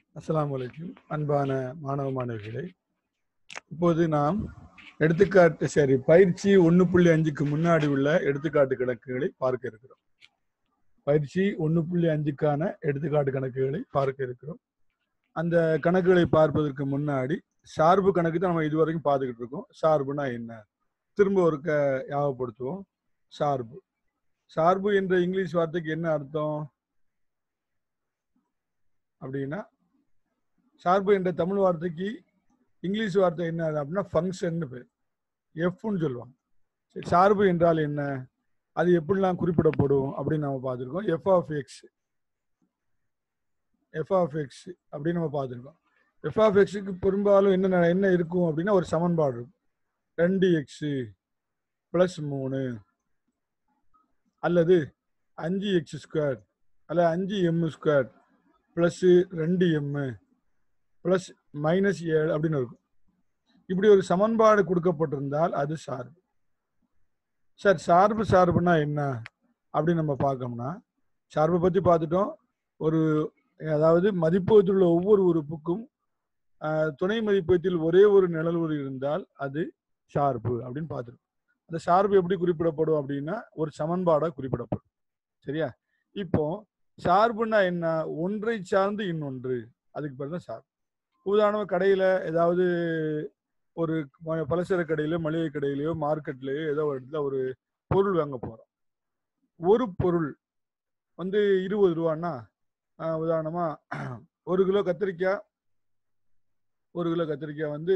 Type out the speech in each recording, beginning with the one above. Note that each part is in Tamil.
அஸ்ஸலாமு அலைக்கும் அன்பான மாணவ மாணவிகளே இப்போது நாம் எடுத்துக்காட்டு சரி பயிற்சி ஒன்று புள்ளி அஞ்சுக்கு முன்னாடி உள்ள எடுத்துக்காட்டு கணக்குகளை பார்க்க இருக்கிறோம் பயிற்சி ஒன்று புள்ளி அஞ்சுக்கான எடுத்துக்காட்டு கணக்குகளை பார்க்க இருக்கிறோம் அந்த கணக்குகளை பார்ப்பதற்கு முன்னாடி சார்பு கணக்கு தான் நம்ம இதுவரைக்கும் பார்த்துக்கிட்டு இருக்கோம் சார்புனா என்ன திரும்ப ஒருக்க ஞாபகப்படுத்துவோம் சார்பு சார்பு என்ற இங்கிலீஷ் வார்த்தைக்கு என்ன அர்த்தம் அப்படின்னா சார்பு என்ற தமிழ் வார்த்தைக்கு இங்கிலீஷ் வார்த்தை என்ன அப்படின்னா ஃபங்க்ஷன் பேர் எஃப்னு சொல்லுவாங்க சரி சார்பு என்றால் என்ன அது எப்படிலாம் குறிப்பிடப்படும் அப்படின்னு நம்ம பார்த்துருக்கோம் F of X F of X அப்படின்னு நம்ம பார்த்துருக்கோம் எஃப் ஆஃப் எக்ஸுக்கு பெரும்பாலும் என்ன என்ன இருக்கும் அப்படின்னா ஒரு சமன்பாடு இருக்கும் ரெண்டு எக்ஸு ப்ளஸ் மூணு அல்லது அஞ்சு எக்ஸ் ஸ்கொயர் அல்லது அஞ்சு எம் ஸ்கொயர் ப்ளஸ்ஸு ரெண்டு எம்மு ப்ளஸ் மைனஸ் ஏழு அப்படின்னு இருக்கும் இப்படி ஒரு சமன்பாடு கொடுக்கப்பட்டிருந்தால் அது சார்பு சார் சார்பு சார்புனா என்ன அப்படின்னு நம்ம பார்க்கோம்னா சார்பை பற்றி பார்த்துட்டோம் ஒரு அதாவது மதிப்பகத்தில் உள்ள ஒவ்வொரு உறுப்புக்கும் ஆஹ், துணை மதிப்பகத்தில் ஒரே ஒரு நிழல் உரு இருந்தால் அது சார்பு அப்படின்னு பார்த்துருக்கோம் அந்த சார்பு எப்படி குறிப்பிடப்படும் அப்படின்னா ஒரு சமன்பாடாக குறிப்பிடப்படும் சரியா இப்போ சார்புன்னா என்ன ஒன்றை சார்ந்து இன்னொன்று அதுக்கு பேர் தான் சார்பு உதாரணமாக கடையில் ஏதாவது ஒரு ம- பலசர கடையிலோ மளிகை கடையிலையோ மார்க்கெட்லேயோ ஏதோ ஒரு இடத்துல ஒரு பொருள் வாங்க போகிறோம் ஒரு பொருள் வந்து இருபது ரூபான்னா ஆஹ், உதாரணமா ஒரு கிலோ கத்திரிக்காய் ஒரு கிலோ கத்திரிக்காய் வந்து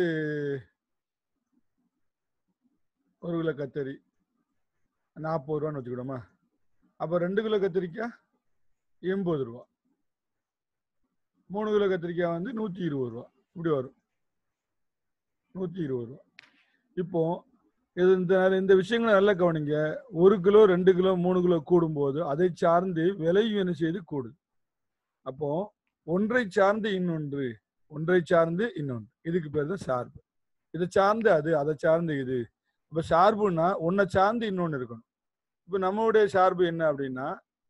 ஒரு கிலோ கத்தரி நாற்பது ரூபான்னு வச்சுக்கிட்டோமா அப்போ ரெண்டு கிலோ கத்திரிக்காய் எண்பது ரூபா மூணு கிலோ கத்திரிக்காய் வந்து நூற்றி இருபது ரூபா இப்படி வரும் நூற்றி இருபது ரூபா இப்போ இது இந்த இந்த விஷயங்களை நல்லா கவனிங்க ஒரு கிலோ ரெண்டு கிலோ மூணு கிலோ கூடும்போது அதை சார்ந்து விலையும் என்ன செய்து கூடுது அப்போ ஒன்றை சார்ந்து இன்னொன்று ஒன்றை சார்ந்து இன்னொன்று இதுக்கு பேர் தான் சார்பு இதை சார்ந்து அது அதை சார்ந்து இது இப்போ சார்புன்னா ஒன்றை சார்ந்து இன்னொன்று இருக்கணும் இப்போ நம்மளுடைய சார்பு என்ன அப்படின்னா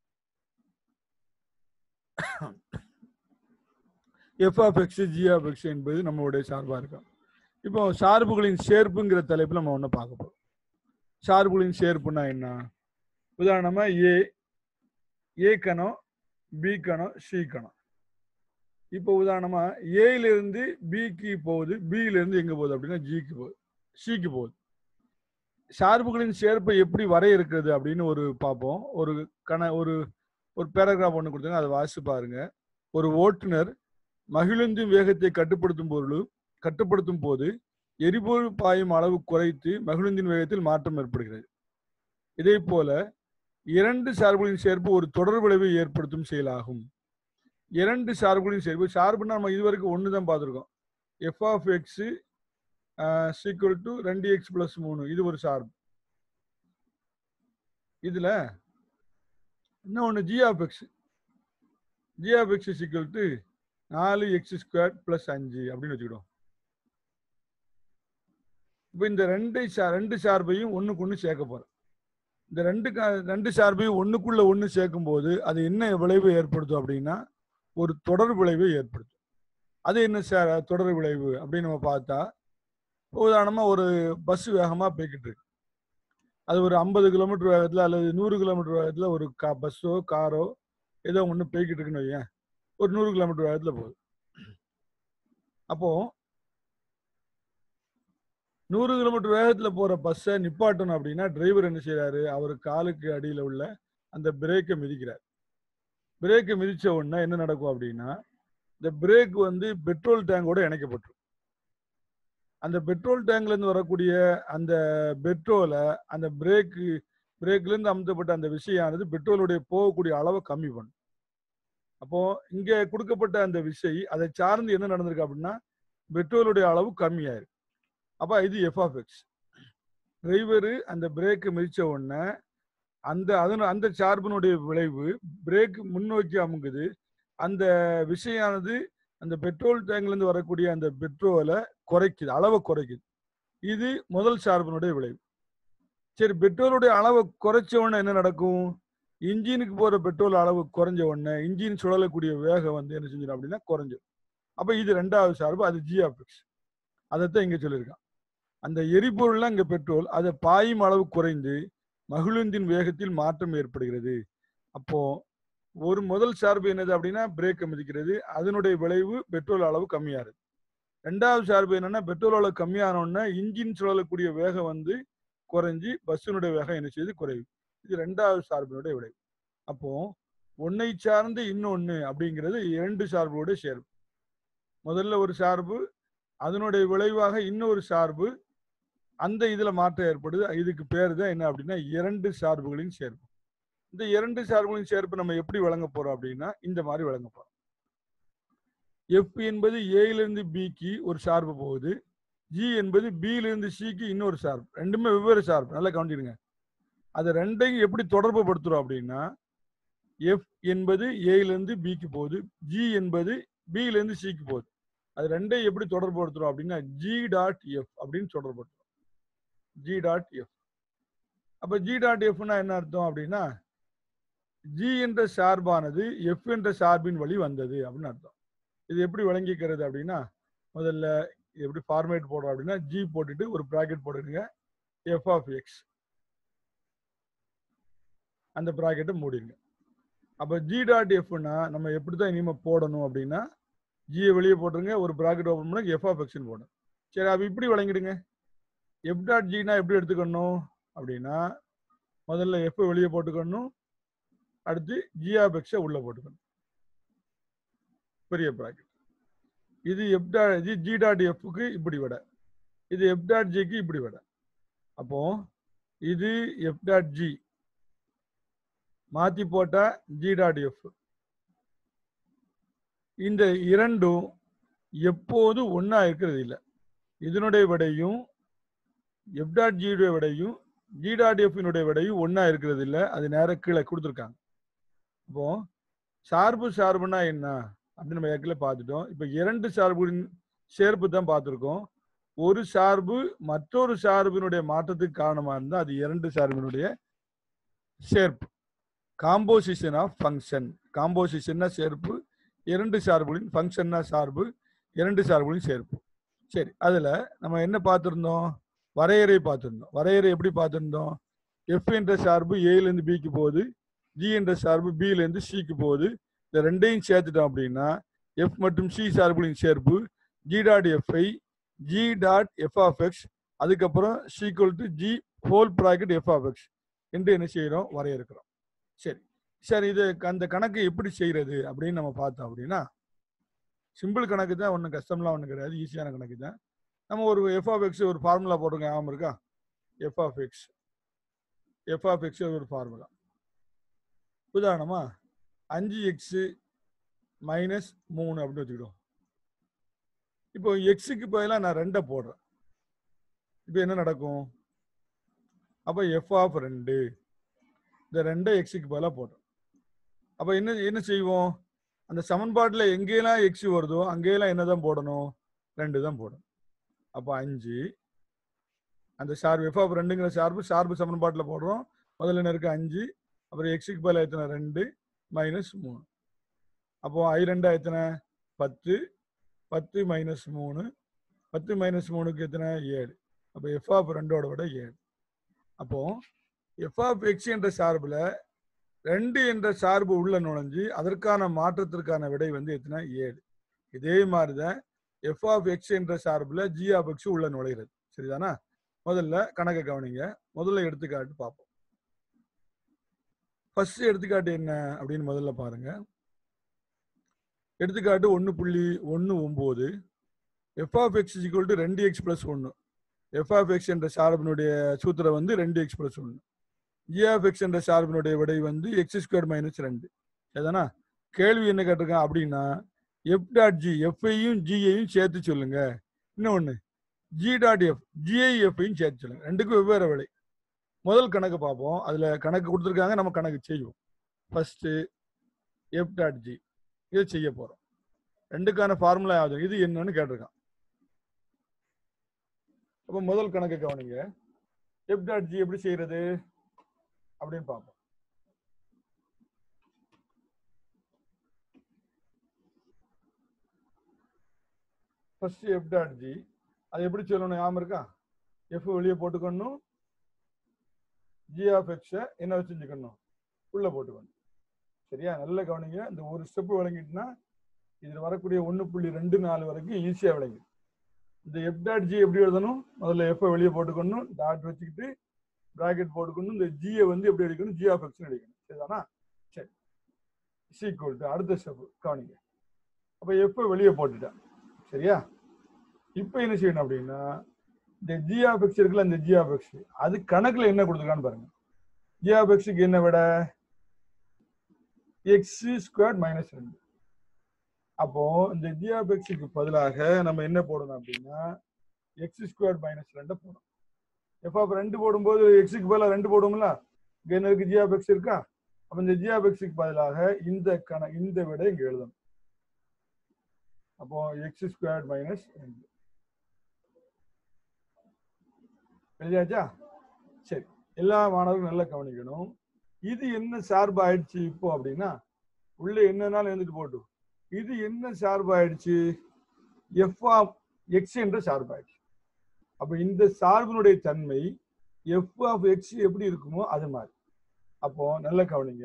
F of X G of X என்பது நம்மளுடைய சார்பாக இருக்கும் இப்போ சார்புகளின் சேர்ப்புங்கிற தலைப்பில் நம்ம ஒன்று பார்க்க போகிறோம் சார்புகளின் சேர்ப்புனா என்ன உதாரணமா ஏ ஏ கணம் பி கணம் சி கணம் இப்போ உதாரணமா ஏல இருந்து பிக்கு போகுது பியில இருந்து எங்க போகுது அப்படின்னா ஜிக்கு போகுது சிக்கு போகுது சார்புகளின் சேர்ப்பை எப்படி வரையறுக்கிறது அப்படின்னு ஒரு பார்ப்போம் ஒரு கண ஒரு ஒரு பேராகிராஃப் ஒன்று கொடுத்தாங்க அதை வாசிச்சு பாருங்க ஒரு ஓட்டுநர் மகிழுந்தும் வேகத்தை கட்டுப்படுத்தும் பொருள் கட்டுப்படுத்தும் போது எரிபொருள் பாயும் அளவு குறைத்து மகிழுந்தின் வேகத்தில் மாற்றம் ஏற்படுகிறது இதே போல இரண்டு சார்புகளின் சேர்ப்பு ஒரு தொடர் விளைவை ஏற்படுத்தும் செயலாகும் இரண்டு சார்புகளின் சேர்ப்பு சார்புன்னா நம்ம இதுவரைக்கும் ஒன்று தான் பார்த்துருக்கோம் F of X equal to ரெண்டு எக்ஸ் பிளஸ் மூணு இது ஒரு சார்பு இதுல இன்னும் ஒன்று G of X G of X equal to நாலு எக்ஸ் ஸ்கொயர் பிளஸ் அஞ்சு அப்படின்னு வச்சுக்கிட்டோம் இப்போ இந்த ரெண்டு சா- ரெண்டு சார்பையும் ஒண்ணுக்கு ஒன்று சேர்க்க போறோம் இந்த ரெண்டு கா- ரெண்டு சார்பையும் ஒண்ணுக்குள்ள ஒன்று சேர்க்கும் போது அது என்ன விளைவை ஏற்படுத்தும் அப்படின்னா ஒரு தொடர் விளைவை ஏற்படுத்தும் அது என்ன சார் தொடர் விளைவு அப்படின்னு நம்ம பார்த்தா உதாரணமா ஒரு பஸ் வேகமா போய்கிட்டு இருக்கு அது ஒரு ஐம்பது கிலோமீட்டர் வேகத்துல அல்லது நூறு கிலோமீட்டர் வேகத்துல ஒரு கா பஸ்ஸோ காரோ ஏதோ ஒன்று போய்கிட்டு இருக்குன்னு வையேன் ஒரு நூறு கிலோமீட்டர் வேகத்துல போகுது அப்போ நூறு கிலோமீட்டர் வேகத்துல போற பஸ்ஸை நிப்பாட்டணும் அப்படின்னா டிரைவர் என்ன செய்றாரு அவர் காலுக்கு அடியில உள்ள அந்த பிரேக்கை மிதிக்கிறார் பிரேக்கை மிதிச்ச உடனே என்ன நடக்கும் அப்படின்னா இந்த பிரேக் வந்து பெட்ரோல் டேங்கோட இணைக்கப்பட்டிருக்கும் அந்த பெட்ரோல் டேங்க்ல இருந்து வரக்கூடிய அந்த பெட்ரோலை அந்த பிரேக்கு பிரேக்ல இருந்து அமுத்தப்பட்ட அந்த விசையானது பெட்ரோலுடைய போகக்கூடிய அளவை கம்மி பண்ணும் அப்போ இங்க கொடுக்கப்பட்ட அந்த விசை அதை சார்ந்து என்ன நடந்திருக்கு அப்படின்னா பெட்ரோலுடைய அளவு கம்மியாயிருக்கு அப்ப இது எஃப் ஆஃப் எக்ஸ் டிரைவரு அந்த பிரேக்கை மிதிச்ச உடனே அந்த அதன் அந்த சார்பினுடைய விளைவு பிரேக் முன்னோக்கி அமுங்குது அந்த விசையானது அந்த பெட்ரோல் டேங்க்ல இருந்து வரக்கூடிய அந்த பெட்ரோலை குறைக்குது அளவை குறைக்குது இது முதல் சார்பினுடைய விளைவு சரி பெட்ரோலுடைய அளவை குறைச்ச உடனே என்ன நடக்கும் இன்ஜினுக்கு போற பெட்ரோல் அளவு குறைஞ்ச உடனே இன்ஜின் சுழலக்கூடிய வேகம் வந்து என்ன செஞ்சிடும் அப்படின்னா குறைஞ்சிடும் அப்ப இது ரெண்டாவது சார்பு அது ஜி ஆஃப் எக்ஸ் அதைத்தான் இங்க சொல்லியிருக்கான் அந்த எரிபொருள்லாம் இங்க பெட்ரோல் அதை பாயும் அளவு குறைந்து மகிழுந்தின் வேகத்தில் மாற்றம் ஏற்படுகிறது அப்போ ஒரு முதல் சார்பு என்னது அப்படின்னா பிரேக் மிதிக்கிறது அதனுடைய விளைவு பெட்ரோல் அளவு கம்மியாகுது ரெண்டாவது சார்பு என்னன்னா பெட்ரோல் அளவு கம்மியான உடனே இன்ஜின் சுழலக்கூடிய வேகம் வந்து குறைஞ்சி பஸ்ஸினுடைய வேகம் என்ன செய்யுது குறைவு இது ரெண்டாவது சார்பினுடைய விளைவு அப்போ ஒன்னை சார்ந்து இன்னொன்னு அப்படிங்கிறது இரண்டு சார்புடைய சேர்ப்பு முதல்ல ஒரு சார்பு அதனுடைய விளைவாக இன்னொரு சார்பு அந்த இதுல மாற்றம் ஏற்படுது இதுக்கு பேர் தான் என்ன அப்படின்னா இரண்டு சார்புகளின் சேர்ப்பு இந்த இரண்டு சார்புகளின் சேர்ப்பு நம்ம எப்படி வழங்க போறோம் அப்படின்னா இந்த மாதிரி வழங்க போறோம் எஃப் என்பது ஏயிலிருந்து பிக்கு ஒரு சார்பு போகுது ஜி என்பது பியிலிருந்து சிக்கு இன்னொரு சார்பு ரெண்டுமே வெவ்வேறு சார்பு நல்லா கவனிச்சிடுங்க அது ரெண்டையும் எப்படி தொடர்பு படுத்துறோம் அப்படின்னா எஃப் என்பது ஏயிலிருந்து பிக்கு போகுது ஜி என்பது பியிலிருந்து சிக்கு போகுது அது ரெண்டையும் எப்படி தொடர்பு படுத்துறோம் அப்படின்னா ஜி டாட் எஃப் அப்படின்னு தொடர்பு படுத்துறோம் ஜி டாட் எஃப் அப்ப ஜி டாட் எஃப்னா என்ன அர்த்தம் அப்படின்னா ஜி என்ற சார்பானது எஃப் என்ற சார்பின் வழி வந்தது அப்படின்னு அர்த்தம் இது எப்படி விளங்கிக்கிறது அப்படின்னா முதல்ல இது எப்படி ஃபார்மேட் போடுறோம் அப்படின்னா ஜி போட்டுட்டு ஒரு ப்ராக்கெட் போட்டுடுங்க எஃப் ஆஃப் எக்ஸ் அந்த ப்ராக்கெட்டை மூடிடுங்க அப்போ ஜி டாட் எஃப்னா நம்ம எப்படி தான் இனிமேல் போடணும் அப்படின்னா ஜியை வெளியே போட்டுருங்க ஒரு ப்ராக்கெட் ஓப்பன் பண்ணி எஃப் ஆஃப் எக்ஸ்னு போடணும் சரி அப்போ இப்படி வழங்கிடுங்க எஃப் டாட் ஜினா எப்படி எடுத்துக்கணும் அப்படின்னா முதல்ல எஃப் வெளியே போட்டுக்கணும் அடுத்து ஜி ஆஃப் எக்ஸை உள்ளே போட்டுக்கணும் பெரிய ப்ராக்கெட் இது F dot G G dot எஃப்க்கு இப்படி விட இது எஃப் டாட் ஜிக்கு இப்படி விட அப்போ இது எஃப் டாட் ஜி மாத்தி போட்டா ஜி டாட் எஃப் இந்த இரண்டும் எப்போதும் ஒண்ணா இருக்கிறது இல்லை இதனுடைய விடையும் எஃப் டாட் ஜியுடைய விடையும் ஜி டாட் எஃப்னுடைய விடையும் ஒண்ணா இருக்கிறது இல்லை அது நேரா கீழே கொடுத்துருக்காங்க அப்போ சார்பு சார்புனா என்ன அப்படின்னு நம்ம ஏற்கனவே பார்த்துட்டோம் இப்போ இரண்டு சார்புகளின் சேர்ப்பு தான் பார்த்துருக்கோம் ஒரு சார்பு மற்றொரு சார்பினுடைய மாற்றத்துக்கு காரணமா இருந்தா அது இரண்டு சார்பினுடைய சேர்ப்பு காம்போசிஷன் ஆஃப் ஃபங்க்ஷன் காம்போசிஷன்னா சேர்ப்பு இரண்டு சார்புகளின் ஃபங்க்ஷன்னா சார்பு இரண்டு சார்புகளின் சேர்ப்பு சரி அதுல நம்ம என்ன பார்த்துருந்தோம் வரையறை பார்த்துருந்தோம் வரையறை எப்படி பார்த்துருந்தோம் எஃப் என்ற சார்பு ஏலேருந்து பிக்கு போகுது ஜி என்ற சார்பு பியிலேருந்து சிக்கு போகுது இந்த ரெண்டையும் சேர்த்துட்டோம் அப்படின்னா எஃப் மற்றும் சி சார்புகளின் சேர்ப்பு ஜி டாட் எஃப்ஐ G dot F of X அதுக்கப்புறம் equal to G whole bracket F of X என்று என்ன செய்கிறோம் வரையறுக்கிறோம் சரி சரி இது அந்த கணக்கு எப்படி செய்யறது அப்படின்னு நம்ம பார்த்தோம் அப்படின்னா சிம்பிள் கணக்கு தான் ஒன்றும் கஷ்டம்லாம் ஒன்றும் கிடையாது ஈஸியான கணக்கு தான் நம்ம ஒரு எஃப் ஆஃப் எக்ஸ் ஒரு ஃபார்முலா போட்டிருக்கோம் ஞாபகம் இருக்கா F of X F of X ஒரு ஃபார்முலா உதாரணமா அஞ்சு எக்ஸு மைனஸ் மூணு அப்படின்னு வச்சுக்கிட்டோம் இப்போ எக்ஸுக்கு பதிலாக நான் ரெண்டை போடுறேன் இப்போ என்ன நடக்கும் அப்போ எஃப் ஆஃப் ரெண்டு இந்த ரெண்டை எக்ஸுக்கு பதிலாக போடுறோம் அப்போ என்ன என்ன செய்வோம் அந்த சமன்பாட்டில் எங்கேயெல்லாம் எக்ஸ் வருதோ அங்கேயெல்லாம் என்ன தான் போடணும் ரெண்டு தான் போடணும் அப்போ அஞ்சு அந்த சார்பு எஃப் ஆஃப் ரெண்டுங்கிற சார்பு சார்பு சமன்பாட்டில் போடுறோம் முதல்ல என்ன இருக்கு அஞ்சு அப்புறம் எக்ஸுக்கு பதிலாக எத்தனை ரெண்டு மைனஸ் மூணு அப்போ ஐ ரெண்டா எத்தனை பத்து பத்து மைனஸ் மூணு பத்து மைனஸ் மூணுக்கு எத்தனை ஏழு அப்போ எஃப் ஆஃப் ரெண்டோட விட ஏழு அப்போ எஃப் ஆஃப் எக்ஸ் என்ற சார்பில் ரெண்டு என்ற சார்பு உள்ள நுழைஞ்சு அதற்கான மாற்றத்திற்கான விடை வந்து எத்தனை ஏழு இதே மாதிரி தான் எஃப் ஆஃப் எக்ஸ் என்ற சார்பில் ஜி ஆஃப் எக்ஸ் உள்ள நுழைகிறது சரிதானா முதல்ல கணக்கை கவனிங்க முதல்ல எடுத்துக்காட்டு பார்ப்போம் ஃபர்ஸ்ட் எடுத்துக்காட்டு என்ன அப்படின்னு முதல்ல பாருங்க எடுத்துக்காட்டு ஒன்று புள்ளி ஒன்று ஒம்பது F of X equal to ரெண்டு எக்ஸ் ப்ளஸ் ஒன்று எஃப் ஆஃப் எக்ஸ் என்ற சார்பினுடைய சூத்திரம் வந்து ரெண்டு எக்ஸ் ப்ளஸ் ஒன்று ஜி ஆஃப் எக்ஸ் என்ற சார்பினுடைய விடை வந்து எக்ஸ் ஸ்கொயர் மைனஸ் ரெண்டு சரிதானா கேள்வி என்ன கேட்டிருக்கான் அப்படின்னா எஃப் டாட் ஜி எஃப்ஐயும் ஜியையும் சேர்த்து சொல்லுங்க இன்னொன்று ஜி டாட் எஃப் ஜிஐ எஃப்ஐயும் சேர்த்து சொல்லுங்க ரெண்டுக்கும் வெவ்வேறு விலை முதல் கணக்கு பார்ப்போம் அதில் கணக்கு கொடுத்துருக்காங்க நம்ம கணக்கு செய்வோம் ஃபர்ஸ்ட்டு எஃப் டாட் ஜி இதை செய்ய போகிறோம் ரெண்டுக்கான ஃபார்முலா யாவது இது என்னன்னு கேட்டிருக்கான் அப்போ முதல் கணக்கு கவனிங்க எஃப் டாட் ஜி எப்படி செய்யறது அப்படின்னு பார்ப்போம் ஃபர்ஸ்ட் எஃப் டாட் ஜி அது எப்படி சொல்லணும் ஞாபகம் இருக்கா எஃப் வெளியே போட்டுக்கணும் ஜி ஆஃப் எக்ஸை என்ன வச்சு செஞ்சுக்கணும் உள்ள போட்டுக்கணும் சரியா நல்ல கவனிங்க இந்த ஒரு ஸ்டெப் விளங்கிட்டுனா இதில் வரக்கூடிய ஒன்று புள்ளி ரெண்டு நாலு வரைக்கும் ஈஸியாக விளங்கும் இந்த எஃப் டாட் ஜி எப்படி எழுதணும் முதல்ல எஃப் வெளியே போட்டுக்கணும் டாட் வச்சுக்கிட்டு ப்ராக்கெட் போட்டுக்கணும் இந்த ஜியை வந்து எப்படி அடிக்கணும் ஜி ஆஃப் எக்ஸ்னு அடிக்கணும் சரிதானா சரி சீக்குவல் டு அடுத்த ஸ்டெப் கவனிங்க அப்போ எஃப் வெளியே போட்டுட்டேன் சரியா இப்போ என்ன செய்யணும் அப்படின்னா இந்த ஜி ஆஃப் எக்ஸ் இருக்குல்ல இந்த ஜி ஆஃப் எக்ஸ் அது கணக்குல என்ன கொடுத்துருக்கான்னு பாருங்க ஜி ஆஃப் எக்ஸுக்கு என்ன விட எக்ஸ் ஸ்கொயர் மைனஸ் ரெண்டு அப்போ இந்த ஜி ஆஃப் எக்ஸுக்கு பதிலாக நம்ம என்ன போடணும் அப்படின்னா எக்ஸ் ஸ்கொயர் மைனஸ் ரெண்டை போடணும் எஃப் ஆஃப் ரெண்டு போடும்போது எக்ஸுக்கு பதிலாக ரெண்டு போடுவோம்ல இங்க என்ன இருக்கு ஜி ஆஃப் எக்ஸ் இருக்கா அப்ப இந்த ஜி ஆஃப் எக்ஸுக்கு பதிலாக இந்த கண இந்த விட இங்க எழுதணும் அப்போ எக்ஸ் ஸ்கொயர் மைனஸ் ரெண்டு எழுதியாச்சா சரி எல்லா மாணவர்களும் நல்லா கவனிக்கணும் இது என்ன சார்பு ஆயிடுச்சு இப்போ அப்படின்னா உள்ள என்னன்னாலும் எழுந்துட்டு போட்டு இது என்ன சார்பு ஆயிடுச்சு எஃப் ஆஃப் எக்ஸ் என்ற சார்பு ஆயிடுச்சு அப்ப இந்த சார்பினுடைய தன்மை எஃப் ஆஃப் எக்ஸ் எப்படி இருக்குமோ அது மாதிரி அப்போ நல்ல கவனிங்க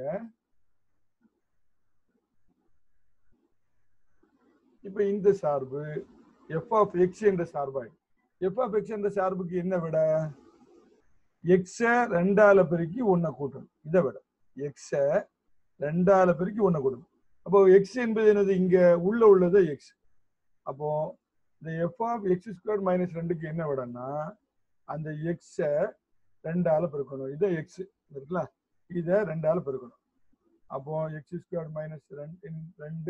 இப்ப இந்த சார்பு எஃப் ஆஃப் எக்ஸ் என்ற சார்பாயிடும் எஃப் ஆஃப் எக்ஸ் என்ற சார்புக்கு என்ன விட எக்ஸ ரெண்டால பெருக்கி ஒன்ன கூட்டணும் இதை விட எக்ஸ ரெண்டால பெருக்கி ஒன்ன கூட்டணும் அப்போ எக்ஸ் என்பது என்னது இங்க உள்ள உள்ளது எக்ஸ் அப்போ இந்த F of X square minus ரெண்டுக்கு என்ன விடன்னா அந்த எக்ஸ ரெண்டால பெருக்கணும் இதை எக்ஸ் இருக்குல்ல இதை ரெண்டால பெருக்கணும் அப்போ எக்ஸ் ஸ்கொயர் மைனஸ் ரெண்டு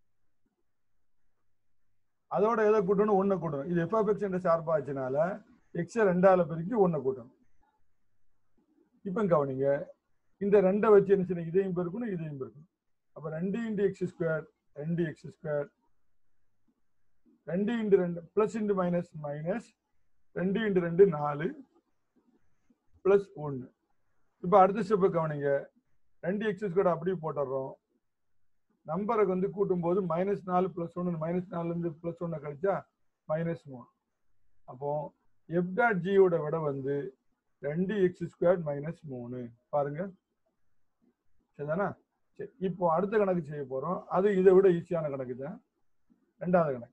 அதோட எதை கூட்டணும் ஒன்றை கூட்டணும் இது எஃப் ஆஃப் எக்ஸ் என்ற சார்பாச்சுனால எக்ஸை ரெண்டால பெருக்கி ஒன்றை கூட்டணும் இப்போ கவனிங்க இந்த ரெண்டை வச்சு என்ன செய்யணும் இதையும் பெருக்கணும் இதையும் பெருக்கணும் அப்போ ரெண்டு இன்டு எக்ஸ் ஸ்கொயர் ரெண்டு எக்ஸ் ஸ்கொயர் ரெண்டு இன்டு ரெண்டு பிளஸ் இன்டு மைனஸ் மைனஸ் ரெண்டு இன்டு ரெண்டு நாலு பிளஸ் ஒன்று இப்போ அடுத்த ஸ்டெப்பை கவனிங்க ரெண்டு எக்ஸ் ஸ்கொயர் அப்படியே போட்டுடுறோம் நம்பரை வந்து கூட்டும் போது மைனஸ் நாலு பிளஸ் ஒன்று மைனஸ் நாலுலேருந்து பிளஸ் ஒன்று கழிச்சா மைனஸ் மூணு அப்போ எஃப் டாட் ஜியோட விட வந்து ரெண்டு எக்ஸ் ஸ்கொயர் மைனஸ் மூணு பாருங்க சரிதானா சரி இப்போ அடுத்த கணக்கு செய்ய போறோம் அது இதை விட ஈஸியான கணக்கு தான் ரெண்டாவது கணக்கு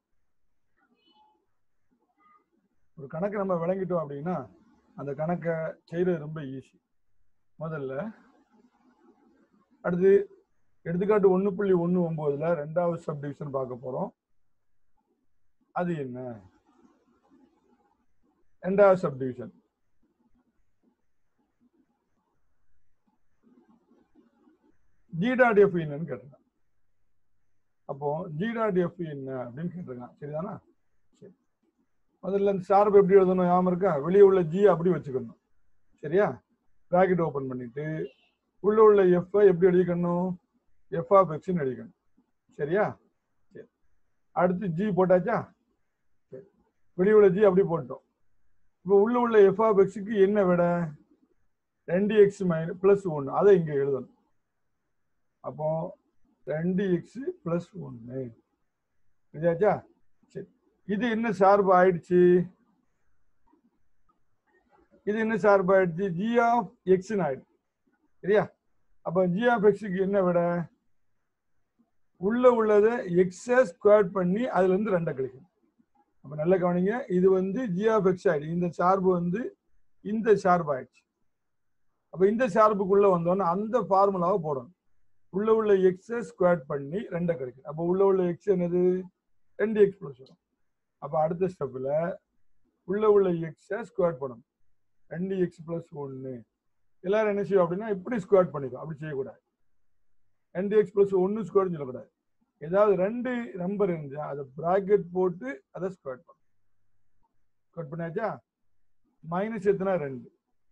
ஒரு கணக்கு நம்ம விளங்கிட்டோம் அப்படின்னா அந்த கணக்கை செய்யறது ரொம்ப ஈஸி முதல்ல அடுத்து எடுத்துக்காட்டு ஒன்று புள்ளி ஒன்று ஒன்பதுல ரெண்டாவது சப் டிவிஷன் பார்க்க போறோம் அது என்ன ரெண்டாவது sub division G dot F என்னன்னு கேட்டிருக்கான் அப்போ ஜி டாட் எஃப் என்ன அப்படின்னு கேட்டிருக்கான் சரிதானா சரி முதல்ல இந்த சார்பு எப்படி எழுதணும் ஞாபகம் இருக்கா வெளியே உள்ள ஜி அப்படி வச்சுக்கணும் சரியா பிராக்கெட் ஓபன் பண்ணிட்டு உள்ள உள்ள எஃப் எப்படி எழுதிக்கணும் எஃப் ஆஃப் எக்ஸ்னு எழுதிக்கணும் சரியா சரி அடுத்து ஜி போட்டாச்சா சரி வெளியே உள்ள ஜி அப்படி போட்டோம் இப்போ உள்ள உள்ள எஃப் ஆஃப் எக்ஸுக்கு என்ன விட ரெண்டு எக்ஸ் மைனஸ் பிளஸ் ஒன்று அதை இங்க எழுதணும் அப்போ ரெண்டு எக்ஸ் பிளஸ் ஒன்று இதாச்சா சரி இது என்ன சார்பு ஆயிடுச்சு இது என்ன சார்பு ஆயிடுச்சு ஜி ஆஃப் எக்ஸ்னு ஆயிடுச்சு சரியா அப்போ ஜி ஆஃப் எக்ஸுக்கு என்ன விட உள்ள உள்ளதை எக்ஸை ஸ்கொயர் பண்ணி அதுல இருந்து ரெண்டை கழிக்கணும் அப்ப நல்ல கவனிங்க இது வந்து ஜி ஆஃப் எக்ஸ் ஆயிடுச்சு இந்த சார்பு வந்து இந்த சார்பு ஆயிடுச்சு அப்ப இந்த சார்புக்குள்ள வந்தோன்னா அந்த ஃபார்முலாவை போடணும் உள்ள உள்ள எக்ஸை ஸ்கொயர் பண்ணி ரெண்டை கிடைக்கும் அப்போ உள்ள உள்ள எக்ஸ் என்னது ரெண்டு எக்ஸ் ப்ளஸ் வரும் அப்போ அடுத்த ஸ்டெப்பில் உள்ள உள்ள எக்ஸை ஸ்கொயர் பண்ணணும் ரெண்டு எக்ஸ் ப்ளஸ் ஒன்று எல்லாரும் என்ன செய்யும் அப்படின்னா இப்படி ஸ்கொயர் பண்ணிக்கும் அப்படி செய்யக்கூடாது ரெண்டு எக்ஸ் ப்ளஸ் ஒன்று ஸ்கொயர் சொல்லக்கூடாது ஏதாவது ரெண்டு நம்பர் இருந்தா அதை ப்ராக்கெட் போட்டு அதை ஸ்கொயர் பண்ணணும் ஸ்கொயர் பண்ணியாச்சா மைனஸ் எத்தனை ரெண்டு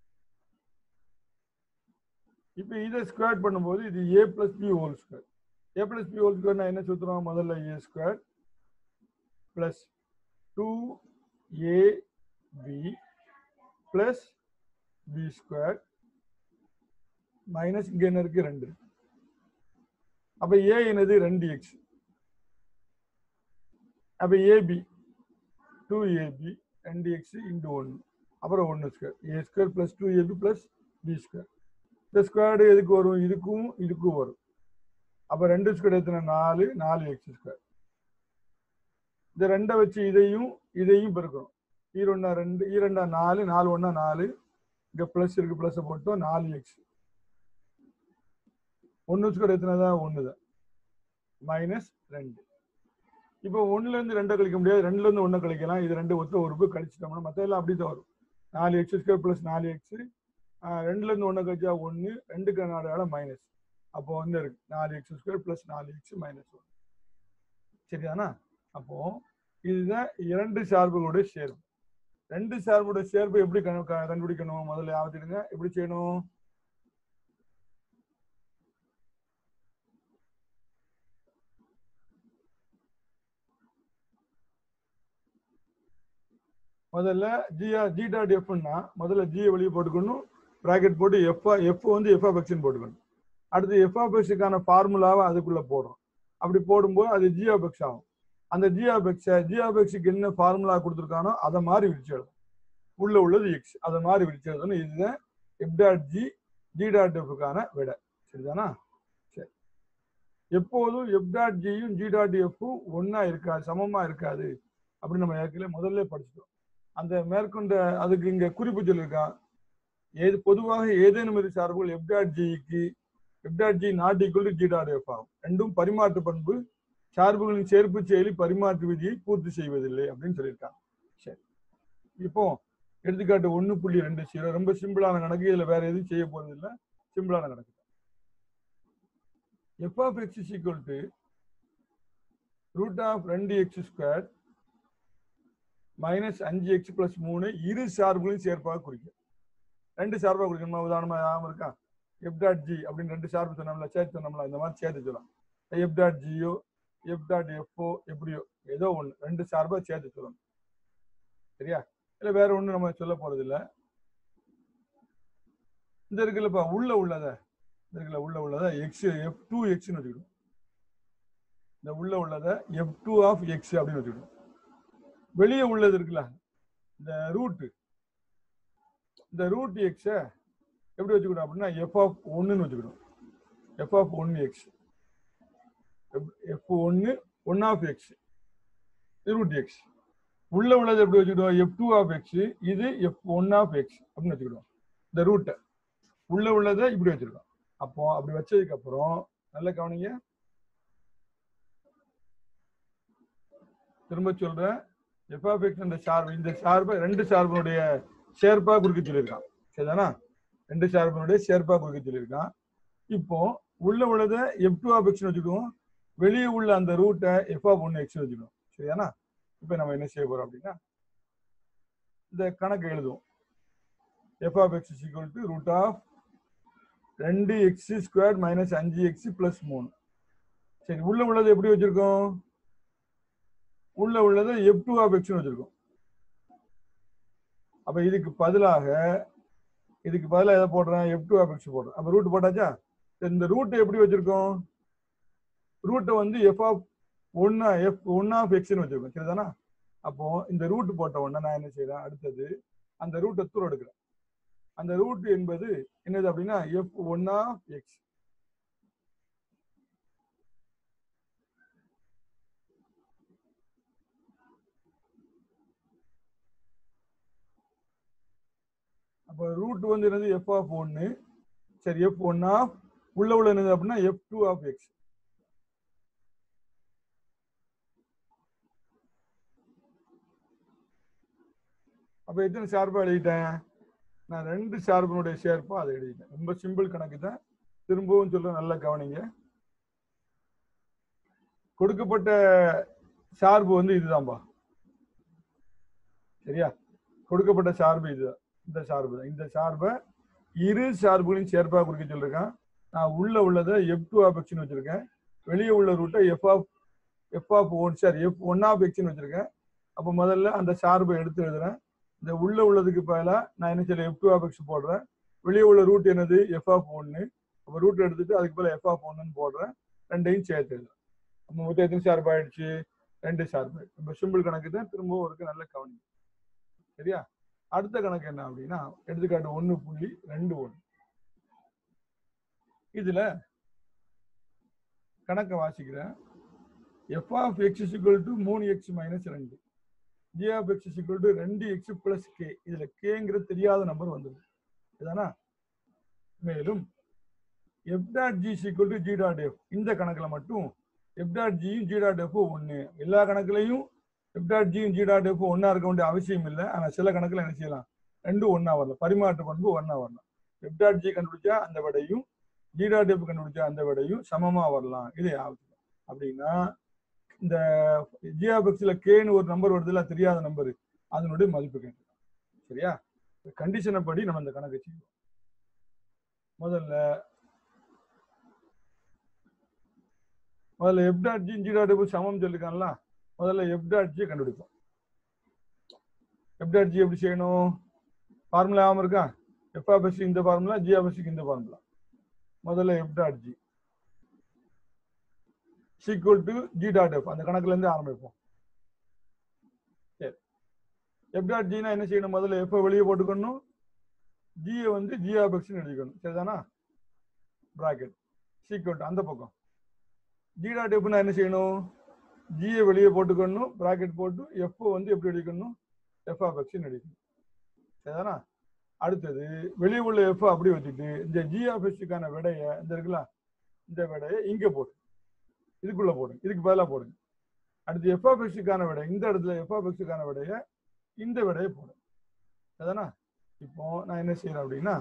இப்போ இதை ஸ்கொயர் பண்ணும்போது இது A plus B whole square A plus B whole square என்ன சுற்றுறோம் முதல்ல A square plus two A B plus B square minus இங்கே என்ன இருக்கு ரெண்டு அப்போ ஏ என்னது ரெண்டு எக்ஸ் அப்போ ஏபி டூ ஏபி ரெண்டு எக்ஸ் இன்டு ஒன்று அப்புறம் ஒன்று square A square plus two A B plus B square இந்த ஸ்கொயர்டு எதுக்கு வரும் இதுக்கும் இதுக்கும் வரும் அப்போ ரெண்டு ஸ்கொயர் எத்தனை நாலு நாலு எக்ஸ் ஸ்கொயர் இந்த ரெண்டை வச்சு இதையும் இதையும் பெருக்கணும் ஈரொன்னா ரெண்டு ஈரெண்டா நாலு நாலு ஒன்றா நாலு இங்கே ப்ளஸ் இருக்கு ப்ளஸ்ஸை போட்டோம் நாலு எக்ஸ் ஒன்று ஸ்கொயர் எத்தனை தான் ஒன்று தான் மைனஸ் ரெண்டு இப்போ ஒன்றுலேருந்து ரெண்டை கழிக்க முடியாது ரெண்டுலேருந்து ஒன்றை கழிக்கலாம் இது ரெண்டு ஒத்த உறுப்பு கழிச்சிட்டோம்னா மற்ற எல்லாம் அப்படி தான் வரும் நாலு எக்ஸ் ஸ்கொயர் ப்ளஸ் நாலு எக்ஸ் ரெண்டுலேருந்து ஒன்றை கழிச்சா ஒன்று ரெண்டுக்கு நாலு மைனஸ் அப்போ வந்து இருக்கு நாலு எக்ஸ் ஸ்கொயர் ப்ளஸ் நாலு எக்ஸ் மைனஸ் ஒன் சரிதானா அப்போ இதுதான் இரண்டு சார்புகளுடைய சேர்ப்பு ரெண்டு சார்புடைய சேர்ப்பு எப்படி கணு- க- கண்டுபிடிக்கணும் முதல்ல ஆவத்திடுங்க எப்படி செய்யணும் முதல்ல ஜிஆ ஜி டாட் எஃப்னா முதல்ல ஜியை வெளியே போட்டுக்கணும் ப்ராக்கெட் போட்டு எஃப் எஃப் வந்து எஃப் ஆஃப் எக்ஸ்னு போட்டுக்கணும் அடுத்து எஃப் ஆஃப் எக்ஸுக்கான ஃபார்முலாவை அதுக்குள்ள போடுறோம் அப்படி போடும்போது அது ஜி ஆஃப் எக்ஸ் ஆகும் அந்த ஜி ஆஃப் எக்ஸை ஜி ஆஃப் எக்ஸுக்கு என்ன ஃபார்முலா கொடுத்துருக்கானோ அதை மாதிரி விரிச்சு எழுதும் உள்ள உள்ளது எக்ஸ் அதை மாதிரி விரிச்சு எழுதணும் இதுதான் F dot G G dot எஃப்க்கான விட சரிதானா சரி எப்போதும் எஃப் டாட் ஜியும் ஜி டாட் எஃப்பும் ஒன்றா இருக்காது சமமா இருக்காது அப்படின்னு நம்ம ஏற்கனவே முதல்ல படிச்சிட்டோம் அந்த மேற்கொண்ட அதுக்கு இங்க குறிப்பு சொல்லியிருக்கான் ஏது பொதுவாக ஏதேனும் இரு சார்புகள் எஃப் டாட் ஜிக்கு F dot G not equal to G dot F ஆகும் ரெண்டும் பரிமாற்று பண்பு சார்புகளின் சேர்ப்பு செயலி பரிமாற்று விதியை பூர்த்தி செய்வதில்லை அப்படின்னு சொல்லியிருக்காங்க சரி இப்போ எடுத்துக்காட்டு ஒன்று புள்ளி ரெண்டு ஜீரோ ரொம்ப சிம்பிளான கணக்கு இதுல வேற எதுவும் செய்ய போறது இல்ல சிம்பிளான கணக்கு F of X is equal to root of ரெண்டு எக்ஸ் ஸ்கொயர் மைனஸ் அஞ்சு எக்ஸ் பிளஸ் மூணு இரு சார்புகளையும் சேர்ப்பாக குறிக்கும் ரெண்டு சார்பாக குறிக்கணுமா உதாரணமா ஞாபகம் இருக்கா எஃப் டாட் ஜி அப்படின்னு ரெண்டு சார்பு சொன்னோம்ல சேர்த்து சொன்னோம்ல இந்த மாதிரி சேர்த்து சொல்லலாம் எஃப் டாட் ஜியோ எஃப் டாட் எஃப்ஓ எப்படியோ ஏதோ ஒன்று ரெண்டு சார்பா சேர்த்து சொல்லணும் சரியா இல்ல வேற ஒண்ணும் நம்ம சொல்ல போறது இல்ல இந்த இருக்குல்லப்பா உள்ள உள்ளத இந்த இருக்குல்ல உள்ள உள்ளத எக்ஸ் எஃப் டூ எக்ஸ்னு வச்சுக்கிடும் இந்த உள்ள உள்ளத எஃப் டூ ஆஃப் எக்ஸ் அப்படின்னு வச்சுக்கிடும் வெளியே உள்ளது இருக்குல்ல இந்த ரூட் இந்த ரூட் எக்ஸ எப்படி வச்சுக்கிடும் அப்படின்னா எஃப் ஆஃப் ஒன்னுன்னு வச்சுக்கிடும் F of one X F ஒன்னு one of X root X உள்ள உள்ளது எப்படி வச்சுக்கிடுவோம் எஃப் டூ ஆஃப் எக்ஸ் இது எஃப் ஒன் ஆஃப் எக்ஸ் அப்படின்னு வச்சுக்கிடுவோம் இந்த ரூட்டை உள்ள உள்ளதை இப்படி வச்சிருக்கோம் அப்போ அப்படி வச்சதுக்கு அப்புறம் நல்ல கவனிங்க திரும்ப சொல்றேன் எஃப் ஆஃப் எக்ஸ் இந்த சார்பு இந்த சார்பை ரெண்டு சார்பினுடைய சேர்ப்பா குறிக்க சொல்லியிருக்கான் சரிதானா ரெண்டு சார்பினுடைய சேர்ப்பா குறிக்க சொல்லியிருக்கான் இப்போ உள்ள உள்ளதை எஃப் டூ ஆஃப் எக்ஸ் வச்சுக்குவோம் வெளியே உள்ள அந்த ரூட்டை எஃப் ஆஃப் ஒன் எக்ஸ் வச்சுக்கணும் சரிதானா இப்போ நம்ம என்ன செய்ய போறோம் அப்படின்னா இந்த கணக்கு எழுதுவோம் f of X equal to root of ரெண்டு எக்ஸ் ஸ்கொயர் மைனஸ் அஞ்சு எக்ஸ் பிளஸ் மூணு சரி உள்ள உள்ளது எப்படி வச்சிருக்கோம் உள்ள உள்ளதை எஃப் டூ ஆஃப் எக்ஸ்னு வச்சிருக்கோம் அப்ப இதுக்கு பதிலாக இதுக்கு பதிலாக எதை போடுறேன் எஃப் டூ ஆஃப் எக்ஸ் போடுறேன் அப்ப ரூட் போட்டாச்சா சரி, இந்த ரூட்டை எப்படி வச்சிருக்கோம் ரூட்டை வந்து எஃப் ஆஃப் ஒன்னா எஃப் ஒன் ஆஃப் எக்ஸ்னு வச்சிருக்கோம் சரிதானா அப்போ இந்த ரூட் போட்ட உடனே நான் என்ன செய்யறேன் அடுத்தது அந்த ரூட்டை தூரம் எடுக்கிறேன் அந்த ரூட் என்பது என்னது அப்படின்னா எஃப் ஒன் ஆஃப் எக்ஸ் அப்போ ரூட் வந்து என்னது எஃப் ஆஃப் ஒன்னு சரி எஃப் ஒன் ஆஃப் உள்ள உள்ள என்னது அப்படின்னா எஃப் டூ ஆஃப் எக்ஸ் அப்ப எத்தனை சார்பா எழுதிட்டேன் நான் ரெண்டு சார்பினுடைய சேர்ப்பா அதை எழுதிட்டேன் ரொம்ப சிம்பிள் கணக்கு தான் திரும்பவும் சொல்றேன் நல்லா கவனிங்க கொடுக்கப்பட்ட சார்பு வந்து இதுதான்பா சரியா கொடுக்கப்பட்ட சார்பு இதுதான் இந்த சார்பு தான் இந்த சார்பை இரு சார்புகளையும் சேர்ப்பா குறிக்க சொல்லிருக்கேன் நான் உள்ள உள்ளதை எஃப் டூ ஆஃப் எக்ஸ்னு வச்சிருக்கேன் வெளியே உள்ள ரூட்டை f of f of one sorry f one of எக்ஸ்னு வச்சிருக்கேன் அப்போ முதல்ல அந்த சார்பை எடுத்து எழுதுறேன் இந்த உள்ள உள்ளதுக்கு பதிலாக நான் என்ன செய்யல எஃப் டூ ஆஃப் எக்ஸ் போடுறேன் வெளியே உள்ள ரூட் என்னது எஃப் ஆஃப் ஒன்னு அப்போ ரூட் எடுத்துட்டு அதுக்கு பதிலா எஃப் ஆஃப் ஒன்னு போடுறேன் ரெண்டையும் சேர்த்து எழுதுறேன் அப்போ மொத்தம் எத்தனை சார்பு ஆயிடுச்சு ரெண்டு சார்பு இப்போ சிம்பிள் கணக்கு தான் திரும்பவும் இருக்கு நல்ல கவனி சரியா அடுத்த கணக்கு என்ன அப்படின்னா எடுத்துக்காட்டு ஒன்று புள்ளி ரெண்டு ஒன்று இதுல கணக்கை வாசிக்கிறேன் f of x equal to மூணு எக்ஸ் மைனஸ் ரெண்டு g of x equal to ரெண்டு எக்ஸ் பிளஸ் கே இதுல கேங்கிறது தெரியாத நம்பர் வந்துருக்கு இதுதானா மேலும் f dot g equal to G dot f இந்த கணக்கில் மட்டும் எஃப் டாட் ஜியும் ஜி டாட் எஃப் ஒன்று எல்லா கணக்குலையும் எஃப் டாட் ஜியும் ஜி டாட் எஃப் ஒன்றா இருக்க வேண்டிய அவசியம் இல்லை ஆனால் சில கணக்கில் என்ன செய்யலாம் ரெண்டும் ஒன்றா வரலாம் பரிமாற்ற பண்பு ஒன்றா வரலாம் எஃப் டாட் ஜி கண்டுபிடிச்சா அந்த விடையும் ஜி டாட் எஃப் கண்டுபிடிச்சா அந்த விடையும் சமமாக வரலாம் இது அவசியம் அப்படின்னா இந்த ஜிஆபெக்ஸில் கேன்னு ஒரு நம்பர் வருதுல தெரியாத நம்பர் அதனுடைய மதிப்பு கேட்கலாம் சரியா கண்டிஷனை படி நம்ம இந்த கணக்கு செய்வோம் முதல்ல முதல்ல f dot G G dot f சமம் சொல்லிருக்கான்ல முதல்ல எஃப் டாட் ஜி கண்டுபிடிப்போம் எஃப் டாட் ஜி எப்படி செய்யணும் ஃபார்முலா ஆகாம இருக்கா எஃப் ஆஃப் இந்த ஃபார்முலா ஜி ஆஃப் இந்த ஃபார்முலா முதல்ல f dot g equal to G dot f அந்த கணக்குல இருந்து ஆரம்பிப்போம் சரி எஃப் டாட் ஜினா என்ன செய்யணும் முதல்ல எஃப் வெளியே போட்டுக்கணும் ஜியை வந்து ஜி ஆஃப் எக்ஸ்னு எழுதிக்கணும் சரிதானா ப்ராக்கெட் சீக்குவல் அந்த பக்கம் ஜி டாட் எஃப்னா என்ன செய்யணும் ஜியை வெளியே போட்டுக்கணும் ப்ராக்கெட் போட்டு எஃப் வந்து எப்படி எழுதிக்கணும் எஃப் ஆஃப் எக்ஸ்னு எழுதிக்கணும் சரிதானா அடுத்தது வெளியே உள்ள எஃப் அப்படி வச்சுட்டு இந்த ஜி ஆஃப் எக்ஸுக்கான விடையை இந்த இருக்குல்ல இந்த விடையை இங்கே போட்டு இதுக்குள்ள போடுங்க இதுக்கு பதிலாக போடுங்க அடுத்து எஃப் ஆஃப் எக்ஸுக்கான விடை இந்த இடத்துல எஃப் ஆஃப் எக்ஸுக்கான விடையை இந்த விடையை போடுங்க அதானா இப்போ நான் என்ன செய்யறேன் அப்படின்னா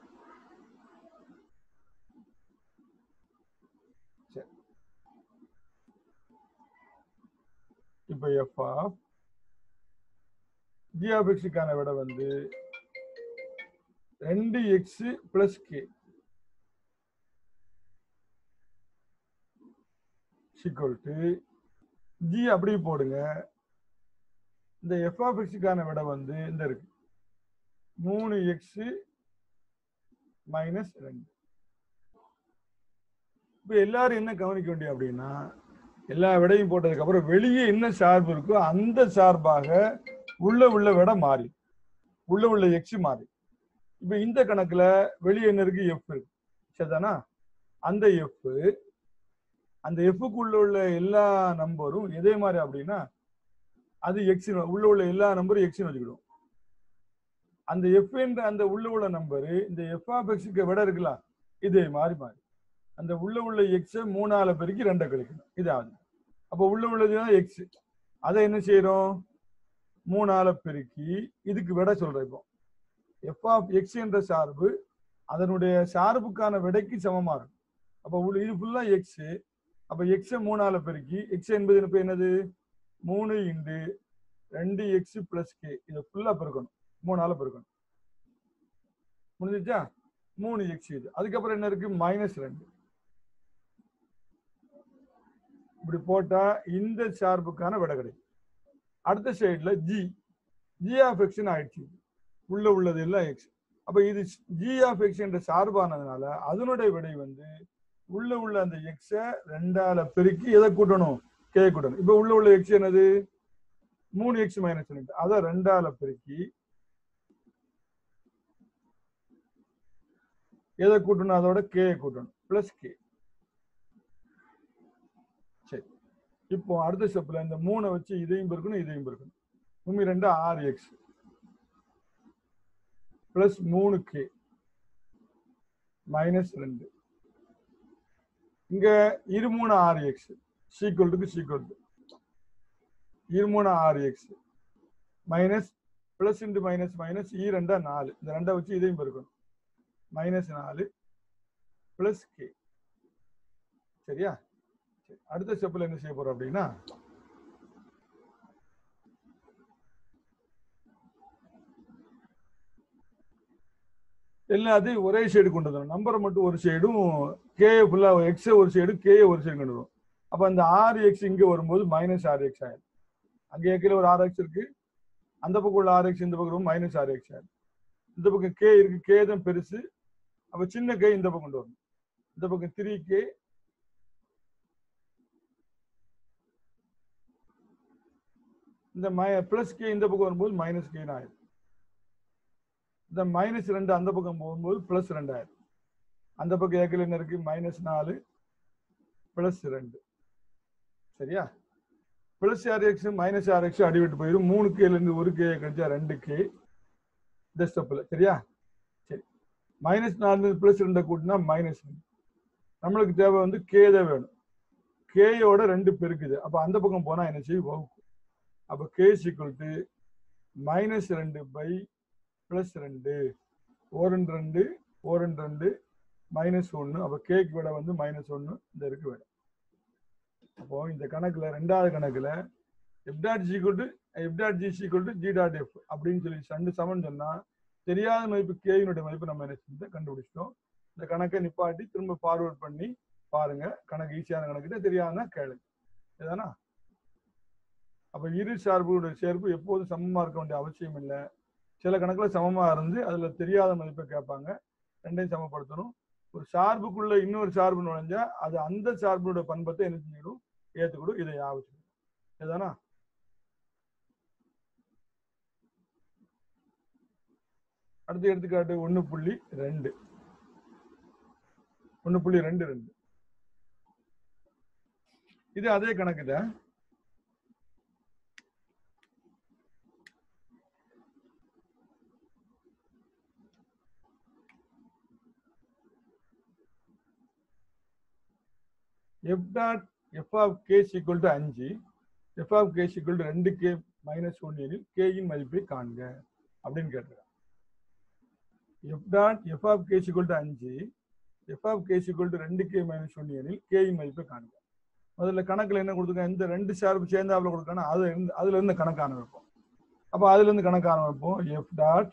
சரி இப்போ எஃப் ஆஃப் ஜி ஆஃப் எக்ஸுக்கான விடை வந்து ரெண்டு X plus k equal to g அப்படி போடுங்க இந்த எஃப் ஆஃப் எக்ஸுக்கான விடை வந்து இந்த இருக்கு மூணு எக்ஸ் மைனஸ் ரெண்டு இப்போ எல்லாரும் என்ன கவனிக்க வேண்டிய அப்படின்னா எல்லா விடையும் போட்டதுக்கு அப்புறம் வெளியே என்ன சார்பு இருக்கோ அந்த சார்பாக உள்ள உள்ள விடை மாறி உள்ள உள்ள எக்ஸ் மாறி இப்போ இந்த கணக்குல வெளியே என்ன இருக்கு எஃப் இருக்கு சரிதானா அந்த எஃப் அந்த எஃப்க்குள்ள உள்ள எல்லா நம்பரும் எதே மாதிரி அப்படின்னா அது எக்ஸ் உள்ள உள்ள எல்லா நம்பரும் எக்ஸ்னு வச்சுக்கிடும் அந்த எஃப் என்ற அந்த உள்ள உள்ள நம்பரு இந்த எஃப் ஆஃப் எக்ஸுக்கு விட இருக்கலாம் இதே மாதிரி மாறி அந்த உள்ள உள்ள எக்ஸை மூணால பெருக்கி ரெண்டை கழிக்கணும் இது ஆகுது அப்போ உள்ள உள்ளதுதான் எக்ஸ் அதை என்ன செய்யறோம் மூணால பெருக்கி இதுக்கு விட சொல்றோம் இப்போ எஃப் ஆஃப் எக்ஸ் என்ற சார்பு அதனுடைய சார்புக்கான விடைக்கு சமமா இருக்கும் அப்போ உள்ள இது ஃபுல்லா எக்ஸ் அப்ப எக்ஸ் மூணால பெருக்கி எக்ஸ் என்பது இப்ப என்னது மூணு இண்டு ரெண்டு எக்ஸ் பிளஸ் கே இதை ஃபுல்லா பெருக்கணும் மூணால பெருக்கணும் முடிஞ்சிச்சா மூணு எக்ஸ் இது அதுக்கப்புறம் என்ன இருக்கு மைனஸ் ரெண்டு இப்படி போட்டா இந்த சார்புக்கான விடை கிடைக்கும் அடுத்த சைடுல ஜி ஜி ஆஃப் எக்ஸ்னு ஆயிடுச்சு உள்ள உள்ளது எல்லாம் எக்ஸ் அப்ப இது ஜி ஆஃப் எக்ஸ் என்ற சார்பானதுனால அதனுடைய விடை வந்து உள்ள உள்ள அந்த எக்ஸ ரெண்டால பெருக்கி எதை கூட்டணும் கே கூட்டணும் இப்ப உள்ள உள்ள எக்ஸ் என்னது மூணு எக்ஸ் மைனஸ் ரெண்டு அதை ரெண்டால பெருக்கி எதை கூட்டணும் அதோட கே கூட்டணும் பிளஸ் கே சரி இப்போ அடுத்த ஸ்டெப்ல இந்த மூணை வச்சு இதையும் பெருக்கணும் இதையும் பெருக்கணும் உண்மை ரெண்டு ஆறு எக்ஸ் பிளஸ் மூணு கே மைனஸ் ரெண்டு இங்க இரு மூணு ஆறு x equal to equal to இரு மூணு ஆறு x minus plus into minus minus இ ரெண்டா நாலு இந்த ரெண்டை வச்சு இதையும் பெருக்கணும் மைனஸ் நாலு பிளஸ் கே சரியா சரி அடுத்த ஸ்டெப்ல என்ன செய்ய போறோம் அப்படின்னா எல்லாத்தையும் ஒரே சைடு கொண்டு வந்துடும் நம்பரை மட்டும் ஒரு சைடும் கே ஃபுல்லா எக்ஸ் ஒரு சைடு கே ஒரு சைடு கொண்டு வரும் அப்ப அந்த ஆறு எக்ஸ் இங்க வரும்போது மைனஸ் ஆறு எக்ஸ் ஆயிடும் அங்க ஏற்கனவே ஒரு ஆறு எக்ஸ் இருக்கு அந்த பக்கம் உள்ள ஆறு எக்ஸ் இந்த பக்கம் மைனஸ் ஆறு எக்ஸ் ஆயிடும் இந்த பக்கம் கே இருக்கு கே தான் பெருசு அப்ப சின்ன கே இந்த பக்கம் கொண்டு வரணும் இந்த பக்கம் த்ரீ கே இந்த மை பிளஸ் கே இந்த பக்கம் வரும்போது மைனஸ் கேன்னு ஆயிடும் இந்த மைனஸ் ரெண்டு அந்த பக்கம் போகும்போது பிளஸ் ரெண்டு ஆயிடும் அந்த பக்கம் ஏக்கில் என்ன இருக்கு மைனஸ் நாலு பிளஸ் ரெண்டு சரியா plus r x minus r x அடிவிட்டு போயிடும் மூணு கேல இருந்து ஒரு கே கிடைச்சா ரெண்டு கே இந்த ஸ்டெப்ல சரியா சரி மைனஸ் நாலு பிளஸ் ரெண்டை கூட்டினா மைனஸ் ரெண்டு நம்மளுக்கு தேவை வந்து கே தான் வேணும் கேயோட ரெண்டு பெருக்குது அப்ப அந்த பக்கம் போனா என்ன செய்யும் வகுக்கும் அப்ப கே சிக்கல் டு மைனஸ் ரெண்டு பை பிளஸ் ரெண்டு ஓரண்டு ரெண்டு ஓரண்டு ரெண்டு மைனஸ் ஒன்று அப்போ கேக் விட வந்து மைனஸ் ஒன்று இந்த இருக்கு விட அப்போ இந்த கணக்குல ரெண்டாவது கணக்குல f dot g to f dot g equal to G dot F அப்படின்னு சொல்லி ரெண்டு சமன் சொன்னா தெரியாத மதிப்பு கேயினுடைய மதிப்பு நம்ம என்ன செஞ்சு கண்டுபிடிச்சிட்டோம் இந்த கணக்கை நிப்பாட்டி திரும்ப ஃபார்வர்ட் பண்ணி பாருங்க கணக்கு ஈஸியான கணக்கு தெரியாதுன்னா கேளுங்க இதுதானா அப்ப இரு சார்புடைய சேர்ப்பு எப்போதும் சமமா இருக்க வேண்டிய அவசியம் இல்லை சில கணக்குல சமமா இருந்து அதுல தெரியாத மதிப்பை கேட்பாங்க ரெண்டையும் சமப்படுத்தணும் ஒரு சார்புக்குள்ள இன்னொரு சார்பு நுழைஞ்சா அது அந்த சார்புடைய பண்பத்தை என்ன செஞ்சிடும் ஏத்துக்கிடும் இதை ஞாபகம் இதுதானா அடுத்த எடுத்துக்காட்டு ஒண்ணு புள்ளி ரெண்டு ஒண்ணு புள்ளி ரெண்டு ரெண்டு இது அதே கணக்கு தான் f dot F of k equal to அஞ்சு f of k equal to ரெண்டு கே மைனஸ் ஒன் எனில் கேயின் மதிப்பை காண்க அப்படின்னு கேட்டிருக்காங்க f dot F of k equal to அஞ்சு f of k equal to ரெண்டு கே மைனஸ் ஒன் எனில் கேயின் மதிப்பை காண்க முதல்ல கணக்குல என்ன கொடுத்துருக்காங்க இந்த ரெண்டு சார்பு சேர்ந்தாப்புல கொடுக்கணும் அதுல இருந்து அதுல இருந்து கணக்கான வைப்போம் அப்போ அதுல இருந்து கணக்கான வைப்போம் f dot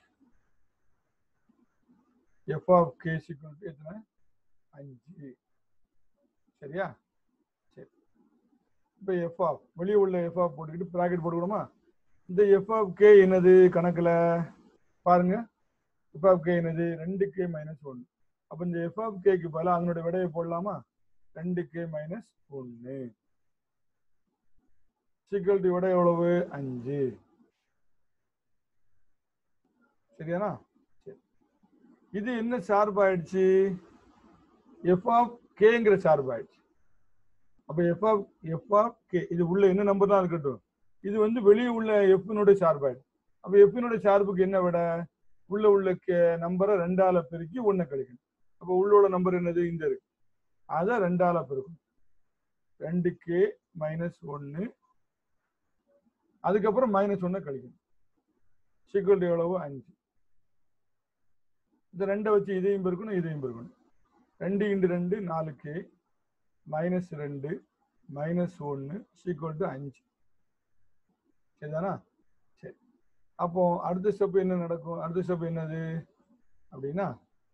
F of k equal to எத்தனை அஞ்சு சரியா சரி இப்போ எஃப் ஆஃப் வெளியே உள்ள எஃப் ஆஃப் போட்டுக்கிட்டு ப்ராக்கெட் போட்டுக்கணுமா இந்த எஃப் ஆஃப் கே என்னது கணக்குல பாருங்க எஃப் ஆஃப் கே என்னது ரெண்டு கே மைனஸ் ஒன்று அப்போ இந்த எஃப் ஆஃப் கேக்கு பதிலாக அதனுடைய விடையை போடலாமா ரெண்டு கே மைனஸ் ஒன்று சீக்கிரட்டி விட எவ்வளவு அஞ்சு சரியானா சரி இது என்ன சார்பு ஆயிடுச்சு எஃப் ஆஃப் கேங்கிற சார்பு ஆயிடுச்சு அப்ப f of f of k இது உள்ள என்ன நம்பர் தான் இருக்கட்டும் இது வந்து வெளியே உள்ள எஃப்னுடைய சார்பு ஆயிடுச்சு அப்ப எஃப்னுடைய சார்புக்கு என்ன விட உள்ள உள்ள கே நம்பரை ரெண்டால பெருக்கி ஒன்னை கழிக்கணும் அப்ப உள்ள உள்ள நம்பர் என்னது இந்த இருக்கு அதை ரெண்டால பெருக்கணும் ரெண்டு கே மைனஸ் ஒன்னு அதுக்கப்புறம் மைனஸ் ஒன்னை கழிக்கணும் சீக்கிரம் எவ்வளவு அஞ்சு இந்த ரெண்டை வச்சு இதையும் பெருக்கணும் இதையும் பெருக்கணும் ரெண்டு இன்டு ரெண்டு நாலு கே மைனஸ் ரெண்டு மைனஸ் ஒன்று சீக்குவல் டு அஞ்சு சரிதானா சரி அப்போ அடுத்த ஸ்டெப் என்ன நடக்கும் அடுத்த ஸ்டெப் என்னது அப்படின்னா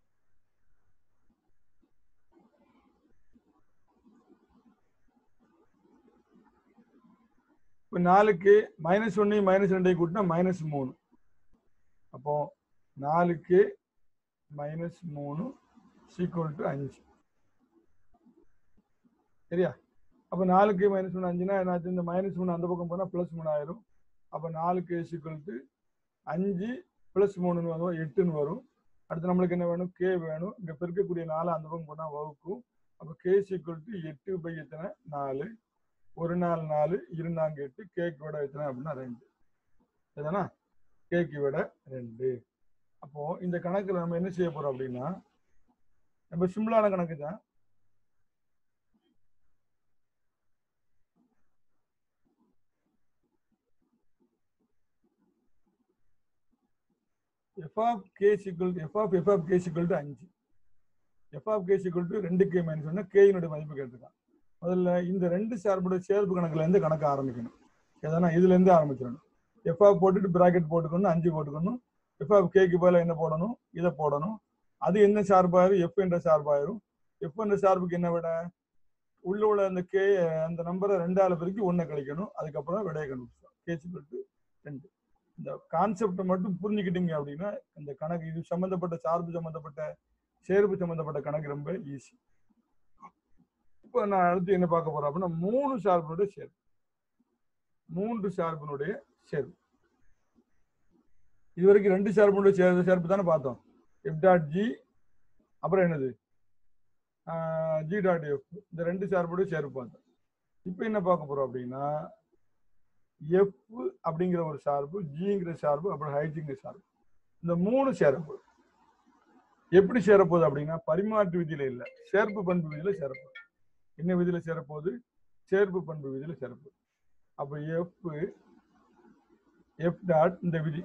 இப்போ நாலுக்கு மைனஸ் ஒன்று மைனஸ் ரெண்டையும் கூட்டினா மைனஸ் மூணு அப்போ நாலுக்கு மைனஸ் மூணு சீக்குவல் டு அஞ்சு சரியா அப்போ நாலுக்கு மைனஸ் மூணு அஞ்சுனா என்னாச்சு இந்த மைனஸ் மூணு அந்த பக்கம் போனால் ப்ளஸ் மூணு ஆயிரும் அப்போ நாலுக்கு சீக்குவல் டு அஞ்சு ப்ளஸ் மூணுன்னு வரும் எட்டுன்னு வரும் அடுத்து நம்மளுக்கு என்ன வேணும் கே வேணும் இங்கே பெருக்கக்கூடிய நாலு அந்த பக்கம் போனால் வகுக்கும் அப்போ கே சீக்குவல் டு எட்டு பை எத்தனை நாலு ஒரு நாள் நாலு இருந்தாங்க எட்டு கேக்கு விட எத்தனை அப்படின்னா ரெண்டு சரிதானா கேக்கு விட ரெண்டு அப்போ இந்த கணக்குல நம்ம என்ன செய்ய போறோம் அப்படின்னா நம்ம சிம்பிளான கணக்கு தான் f of k equal f of f of k equal to அஞ்சு f of k equal to ரெண்டு கே மைனஸ் ஒன்று கேயினுடைய மதிப்பு கேட்டிருக்கான் முதல்ல இந்த ரெண்டு சார்புடைய சேர்ப்பு கணக்குல இருந்து கணக்கு ஆரம்பிக்கணும் எதனா இதுல இருந்து ஆரம்பிச்சிடணும் எஃப் ஆஃப் போட்டுட்டு பிராக்கெட் போட்டுக்கணும் அஞ்சு போட்டுக்கணும் எஃப் ஆஃப் கேக்கு பதிலாக என்ன போடணும் இதை போடணும் அது என்ன சார்பாயிரும் எஃப் என்ற சார்பாயிரும் எஃப் என்ற சார்புக்கு என்ன விட உள்ள உள்ள அந்த கே அந்த நம்பரை ரெண்டால பெருக்கி ஒன்றை கழிக்கணும் அதுக்கப்புறம் விடையை கண்டுபிடிச்சோம் கே சிக்கல்ட்டு ரெண்டு இந்த கான்செப்டை மட்டும் புரிஞ்சுக்கிட்டீங்க அப்படின்னா இந்த கணக்கு இது சம்பந்தப்பட்ட சார்பு சம்பந்தப்பட்ட சேர்ப்பு சம்பந்தப்பட்ட கணக்கு ரொம்ப ஈஸி இப்போ நான் அடுத்து என்ன பார்க்க போறேன் அப்படின்னா மூணு சார்பினுடைய சேர்ப்பு மூன்று சார்பினுடைய சேர்ப்பு இது வரைக்கும் ரெண்டு சார்புடைய சேர்ப்பு சேர்ப்பு தானே பார்த்தோம் எஃப் டாட் ஜி அப்புறம் என்னது ஜி டாட் எஃப் இந்த ரெண்டு சார்புடைய சேர்ப்பு பார்த்தோம் இப்போ என்ன பார்க்க போறோம் அப்படின்னா எஃப் அப்படிங்கிற ஒரு சார்பு ஜிங்கிற சார்பு அப்புறம் ஹைஜிங்கிற சார்பு இந்த மூணு சேரப்போகுது எப்படி சேரப்போகுது அப்படின்னா பரிமாற்று விதியில இல்ல சேர்ப்பு பண்பு விதியில சேரப்போகுது என்ன விதியில சேரப்போகுது சேர்ப்பு பண்பு விதியில சேரப்போகுது அப்ப எஃப் எஃப் டாட் இந்த விதி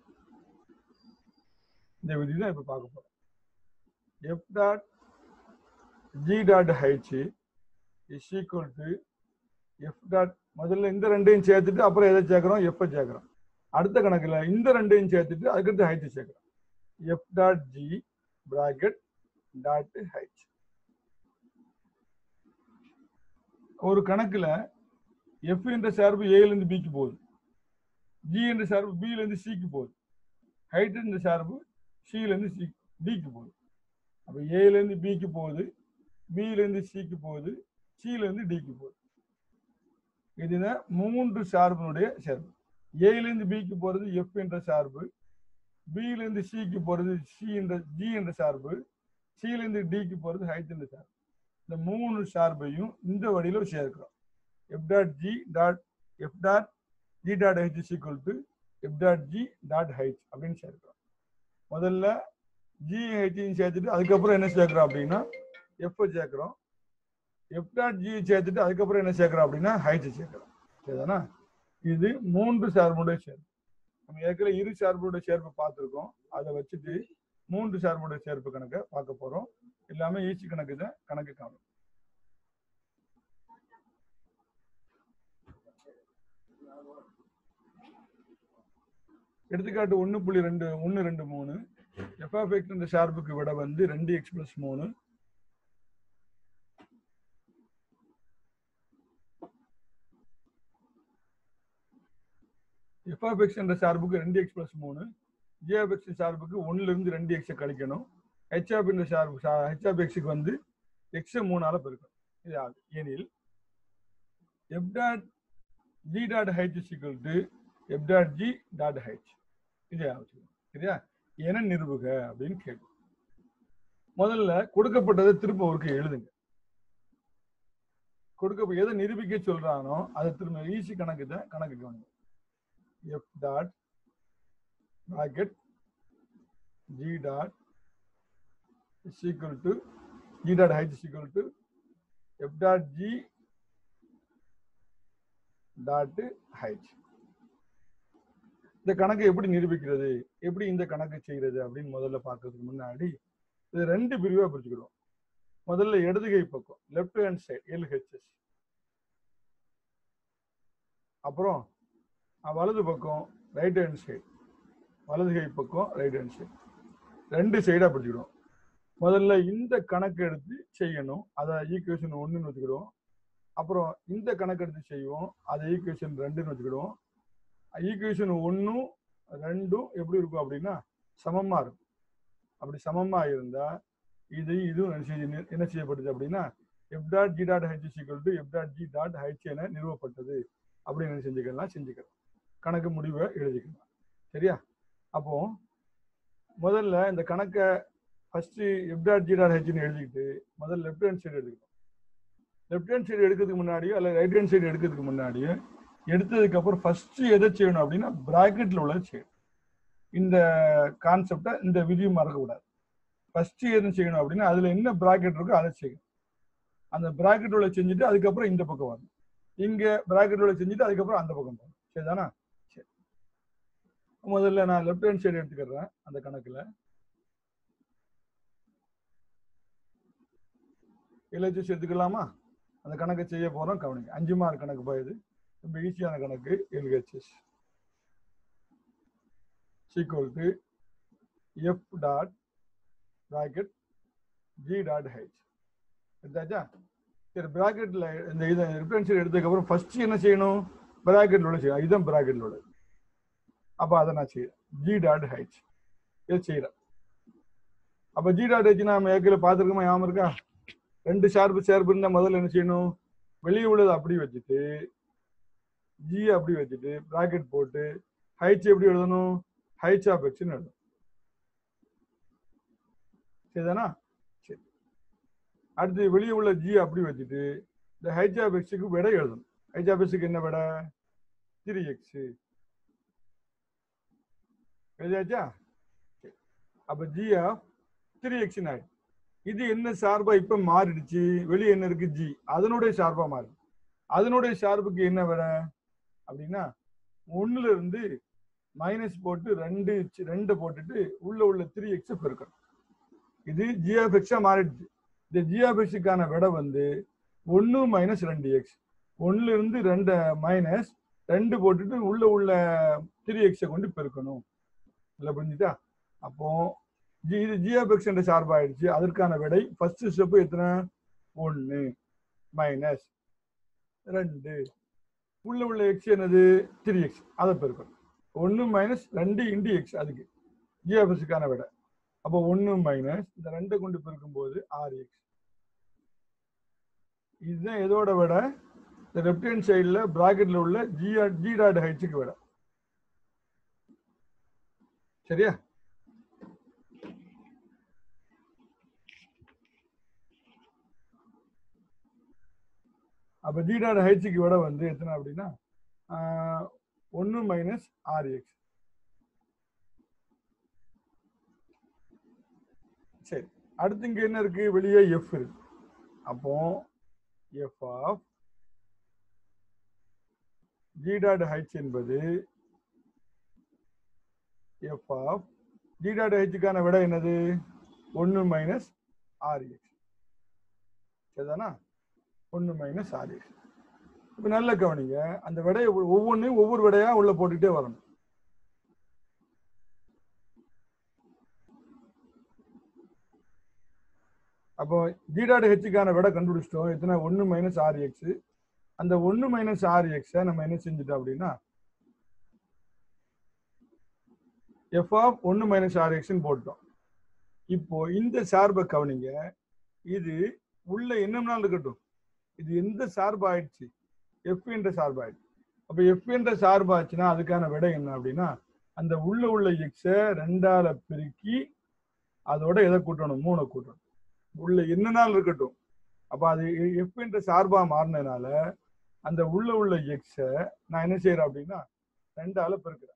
இந்த விதி தான் இப்ப பார்க்க போறோம் f dot g dot h is equal to f dot முதல்ல இந்த ரெண்டையும் சேர்த்துட்டு அப்புறம் எதை சேர்க்கிறோம் எஃப் சேர்க்கிறோம் அடுத்த கணக்குல இந்த ரெண்டையும் சேர்த்துட்டு அதுக்கடுத்து ஹைட் சேர்க்கிறோம் f dot g bracket dot h ஒரு கணக்குல எஃப் என்ற சார்பு ஏல இருந்து பிக்கு போகுது ஜி என்ற சார்பு பில இருந்து சிக்கு போகுது ஹைட் என்ற சார்பு சில இருந்து சி டிக்கு போகுது அப்ப ஏல இருந்து பிக்கு போகுது பில இருந்து சிக்கு போகுது சில இருந்து டிக்கு போகுது இதுதான் மூன்று சார்பினுடைய சேர்ப்பு ஏலேருந்து பிக்கு போறது எஃப் என்ற சார்பு பில இருந்து சிக்கு போறது சி என்ற ஜி என்ற சார்பு சில இருந்து டிக்கு போறது ஹைட் என்ற சார்பு இந்த மூணு சார்பையும் இந்த வழியில சேர்க்கிறோம் f dot g dot f dot g dot h is equal to f dot g dot h அப்படின்னு சேர்க்கிறோம் முதல்ல ஜி ஹெச்சையும் சேர்த்துட்டு அதுக்கப்புறம் என்ன சேர்க்கிறோம் அப்படின்னா எஃப் சேர்க்கிறோம் எஃப் டாட் ஜி சேர்த்துட்டு அதுக்கப்புறம் என்ன சேர்க்கிறோம் அப்படின்னா ஹைச் சேர்க்கிறோம் சரிதானா இது மூன்று சார்புடைய சேர்ப்பு நம்ம ஏற்கனவே இரு சார்புடைய சேர்ப்பு பார்த்துருக்கோம் அதை வச்சுட்டு மூன்று சார்புடைய சேர்ப்பு கணக்கை பார்க்க போறோம் எல்லாமே ஈச்சி கணக்கு தான் கணக்கு காணும் எடுத்துக்காட்டு ஒன்று புள்ளி ரெண்டு ஒன்று ரெண்டு மூணு எஃப்எஃப் என்ற சார்புக்கு விட வந்து ரெண்டு எக்ஸ் பிளஸ் மூணு எஃப்எஃப்எக்ஸ் என்ற சார்புக்கு ரெண்டு எக்ஸ் பிளஸ் மூணு ஜிஎஃப்எக்ஸ் சார்புக்கு ஒன்னுல இருந்து ரெண்டு எக்ஸை கழிக்கணும் ஹெச்ஆப் என்ற சார்பு ஹெச்ஆப் எக்ஸுக்கு வந்து எக்ஸ் மூணால பெருக்கணும் இது ஆகுது எனில் f dot g dot h equal to f dot g dot h இது ஆகுது சரியா என நிறுவுக அப்படின்னு கேட்கும் முதல்ல கொடுக்கப்பட்டதை திரும்ப ஒருக்கு எழுதுங்க கொடுக்க எதை நிரூபிக்க சொல்றானோ அதை திரும்ப ஈஸி கணக்கு தான் கணக்கு கவனிங்க f dot bracket g dot is equal to g dot height is equal to f dot g dot height இந்த கணக்கை எப்படி நிரூபிக்கிறது எப்படி இந்த கணக்கு செய்யறது அப்படின்னு முதல்ல பார்க்கறதுக்கு முன்னாடி இது ரெண்டு பிரிவா பிரிச்சுக்கிறோம் முதல்ல இடதுகை பக்கம் லெஃப்ட் ஹேண்ட் சைடு எல்ஹெச்எஸ் அப்புறம் வலது பக்கம் ரைட் ஹேண்ட் சைடு வலது கை பக்கம் ரைட் ஹேண்ட் சைடு ரெண்டு சைடாக பிடிச்சிக்கிடுவோம் முதல்ல இந்த கணக்கு எடுத்து செய்யணும் அதை ஈக்குவேஷன் ஒன்றுன்னு வச்சுக்கிடுவோம் அப்புறம் இந்த கணக்கு எடுத்து செய்வோம் அதை ஈக்குவேஷன் ரெண்டுன்னு வச்சுக்கிடுவோம் ஈக்குவேஷன் ஒன்றும் ரெண்டும் எப்படி இருக்கும் அப்படின்னா சமமாக இருக்கும் அப்படி சமமாக இருந்தால் இது இதுவும் என்ன செய்ய என்ன செய்யப்பட்டது அப்படின்னா F dot g dot h equal to f dot g dot h என நிறுவப்பட்டது அப்படின்னு செஞ்சுக்கலாம் செஞ்சுக்கலாம் கணக்கு முடிவை எழுதிக்கலாம் சரியா அப்போ முதல்ல இந்த கணக்கை first f dot g dot ஹெச்னு எழுதிக்கிட்டு முதல்ல லெஃப்ட் ஹேண்ட் சைடு எடுத்துக்கணும் லெஃப்ட் ஹேண்ட் சைடு எடுக்கிறதுக்கு முன்னாடியோ அல்ல ரைட் ஹேண்ட் சைடு எடுக்கிறதுக்கு முன்னாடியோ எடுத்ததுக்கு அப்புறம் ஃபர்ஸ்ட் எதை செய்யணும் அப்படின்னா பிராக்கெட்ல உள்ள செய்யணும் இந்த கான்செப்டை இந்த விதியும் மறக்கக்கூடாது ஃபர்ஸ்ட் எது செய்யணும் அப்படின்னா அதுல என்ன பிராக்கெட் இருக்கோ அதை செய்யணும் அந்த பிராக்கெட் உள்ள செஞ்சுட்டு அதுக்கப்புறம் இந்த பக்கம் வரணும் இங்க பிராக்கெட் உள்ள செஞ்சுட்டு அதுக்கப்புறம் அந்த பக்கம் போகணும் சரிதானா சரி முதல்ல நான் லெஃப்ட் ஹேண்ட் சைடு எடுத்துக்கிறேன் அந்த கணக்குல எல்ஹெச்எஸ் எடுத்துக்கலாமா அந்த கணக்கை செய்ய போறோம் கவனிங்க அஞ்சு மார்க் கணக்கு போயுது ரொம்ப ஈஸியான கணக்கு LHS equal to f dot bracket g dot h எடுத்தாச்சா சரி பிராக்கெட்ல இந்த இதை ரிஃபரன்ஸ் எடுத்ததுக்கு அப்புறம் ஃபர்ஸ்ட் என்ன செய்யணும் பிராக்கெட்ல உள்ள செய்யணும் இதுதான் பிராக்கெட்ல உள்ளது அப்ப அதை நான் செய்யறேன் ஜி டாட் ஹெச் இதை செய்யறேன் அப்ப ஜி டாட் ஹெச் நம்ம ஏற்கனவே பார்த்துருக்கோமா ஞாபகம் இருக்கா ரெண்டு ஷார்ப்பு ஷார்ப்பு இருந்தா முதல்ல என்ன செய்யணும் வெளியே உள்ளதை அப்படி வச்சுட்டு ஜி அப்படி வச்சுட்டு பிராக்கெட் போட்டு ஹைச் எப்படி எழுதணும் ஹைச் ஆஃப் எக்ஸ்னு எழுதணும் சரிதானா சரி அடுத்து வெளியே உள்ள ஜி அப்படி வச்சுட்டு இந்த ஹைச் ஆஃப் எக்ஸுக்கு விடை எழுதணும் ஹைச் ஆஃப் எக்ஸுக்கு என்ன விடை த்ரீ எக்ஸ் எழுதியாச்சா சரி. அப்ப ஜி ஆஃப் த்ரீ எக்ஸ் ஆயிடும் இது என்ன சார்பா இப்ப மாறிடுச்சு வெளியே என்ன இருக்கு ஜி அதனுடைய சார்பா மாறி அதனுடைய சார்புக்கு என்ன விட அப்படின்னா ஒண்ணுல இருந்து மைனஸ் போட்டு ரெண்டு சி- ரெண்டு போட்டுட்டு உள்ள உள்ள த்ரீ எக்ஸ் பெருக்கணும் இது ஜிஎஃப்எக்ஸா மாறிடுச்சு இந்த ஜிஎஃப்எக்ஸுக்கான விடை வந்து ஒன்று மைனஸ் ரெண்டு எக்ஸ் ஒன்னுல இருந்து ரெண்டு மைனஸ் ரெண்டு போட்டுட்டு உள்ள உள்ள த்ரீ எக்ஸை கொண்டு பெருக்கணும் இல்லை புரிஞ்சுதா அப்போ ஜி இது ஜிஎஃப்எக்ஸ் என்ற சார்பாயிடுச்சு அதற்கான விடை ஃபர்ஸ்ட் ஸ்டெப் எத்தனை ஒன்று மைனஸ் ரெண்டு உள்ள உள்ள எக்ஸ் என்னது த்ரீ எக்ஸ் அதை பெருக்கணும் ஒன்று மைனஸ் ரெண்டு இன்டி எக்ஸ் அதுக்கு ஜிஎஃப்எஸ்க்கான விடை அப்போ ஒன்று மைனஸ் இந்த ரெண்டை கொண்டு பெருக்கும்போது ஆறு எக்ஸ் இதுதான் எதோட விட இந்த லெஃப்ட் ஹேண்ட் சைடில் ப்ராக்கெட்டில் உள்ள ஜி ஜி டாட் ஹைட்ஸுக்கு விட சரியா அப்போ ஜி டாட் ஹைட்ஸுக்கு விட வந்து எத்தனை அப்படின்னா ஒன்று மைனஸ் ஆறு எக்ஸ் சரி அடுத்து இங்க என்ன இருக்கு வெளியே எஃப் இருக்கு அப்போ f of g dot h என்பது எஃப் ஆஃப் ஜி டாட் ஹெச்சுக்கான விடை என்னது ஒன்று மைனஸ் ஆறு எக்ஸ் சரிதானா ஒன்று மைனஸ் ஆறு எக்ஸ் இப்போ நல்ல கவனிங்க அந்த விடையை ஒவ்வொன்றையும் ஒவ்வொரு விடையா உள்ள போட்டுக்கிட்டே வரணும் அப்போ ஜி டாட் ஹெச்சுக்கான விடை கண்டுபிடிச்சிட்டோம் எத்தனை ஒன்று மைனஸ் ஆறு எக்ஸ் அந்த ஒன்று மைனஸ் ஆறு எக்ஸை நம்ம என்ன செஞ்சுட்டோம் அப்படின்னா எஃப் ஆஃப் ஒன்று மைனஸ் ஆறு எக்ஸ்ன்னு போட்டோம் இப்போ இந்த சார்பை கவனிங்க இது உள்ள என்னம்னாலும் இருக்கட்டும் இது எந்த சார்பு ஆயிடுச்சு எஃப் என்ற சார்பு ஆயிடுச்சு அப்போ எஃப் என்ற சார்பு ஆச்சுன்னா அதுக்கான விடை என்ன அப்படின்னா அந்த உள்ள உள்ள எக்ஸை ரெண்டால பெருக்கி அதோட எதை கூட்டணும் மூணை கூட்டணும் உள்ள என்னனாலும் இருக்கட்டும் அப்ப அது எஃப் என்ற சார்பா மாறினதுனால அந்த உள்ள உள்ள எக்ஸை நான் என்ன செய்யறேன் அப்படின்னா ரெண்டால பெருக்கிறேன்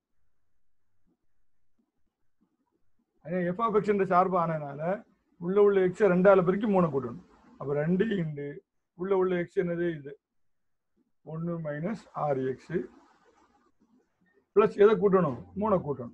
எஃப் ஆஃப் எக்ஸ் என்ற சார்பு ஆனதுனால உள்ள உள்ள எக்ஸை ரெண்டால பெருக்கி மூணை கூட்டணும் அப்ப ரெண்டு இண்டு உள்ள உள்ள எக்ஸ் என்னது இது ஒன்று மைனஸ் ஆறு எக்ஸ் பிளஸ் எதை கூட்டணும் மூணை கூட்டணும்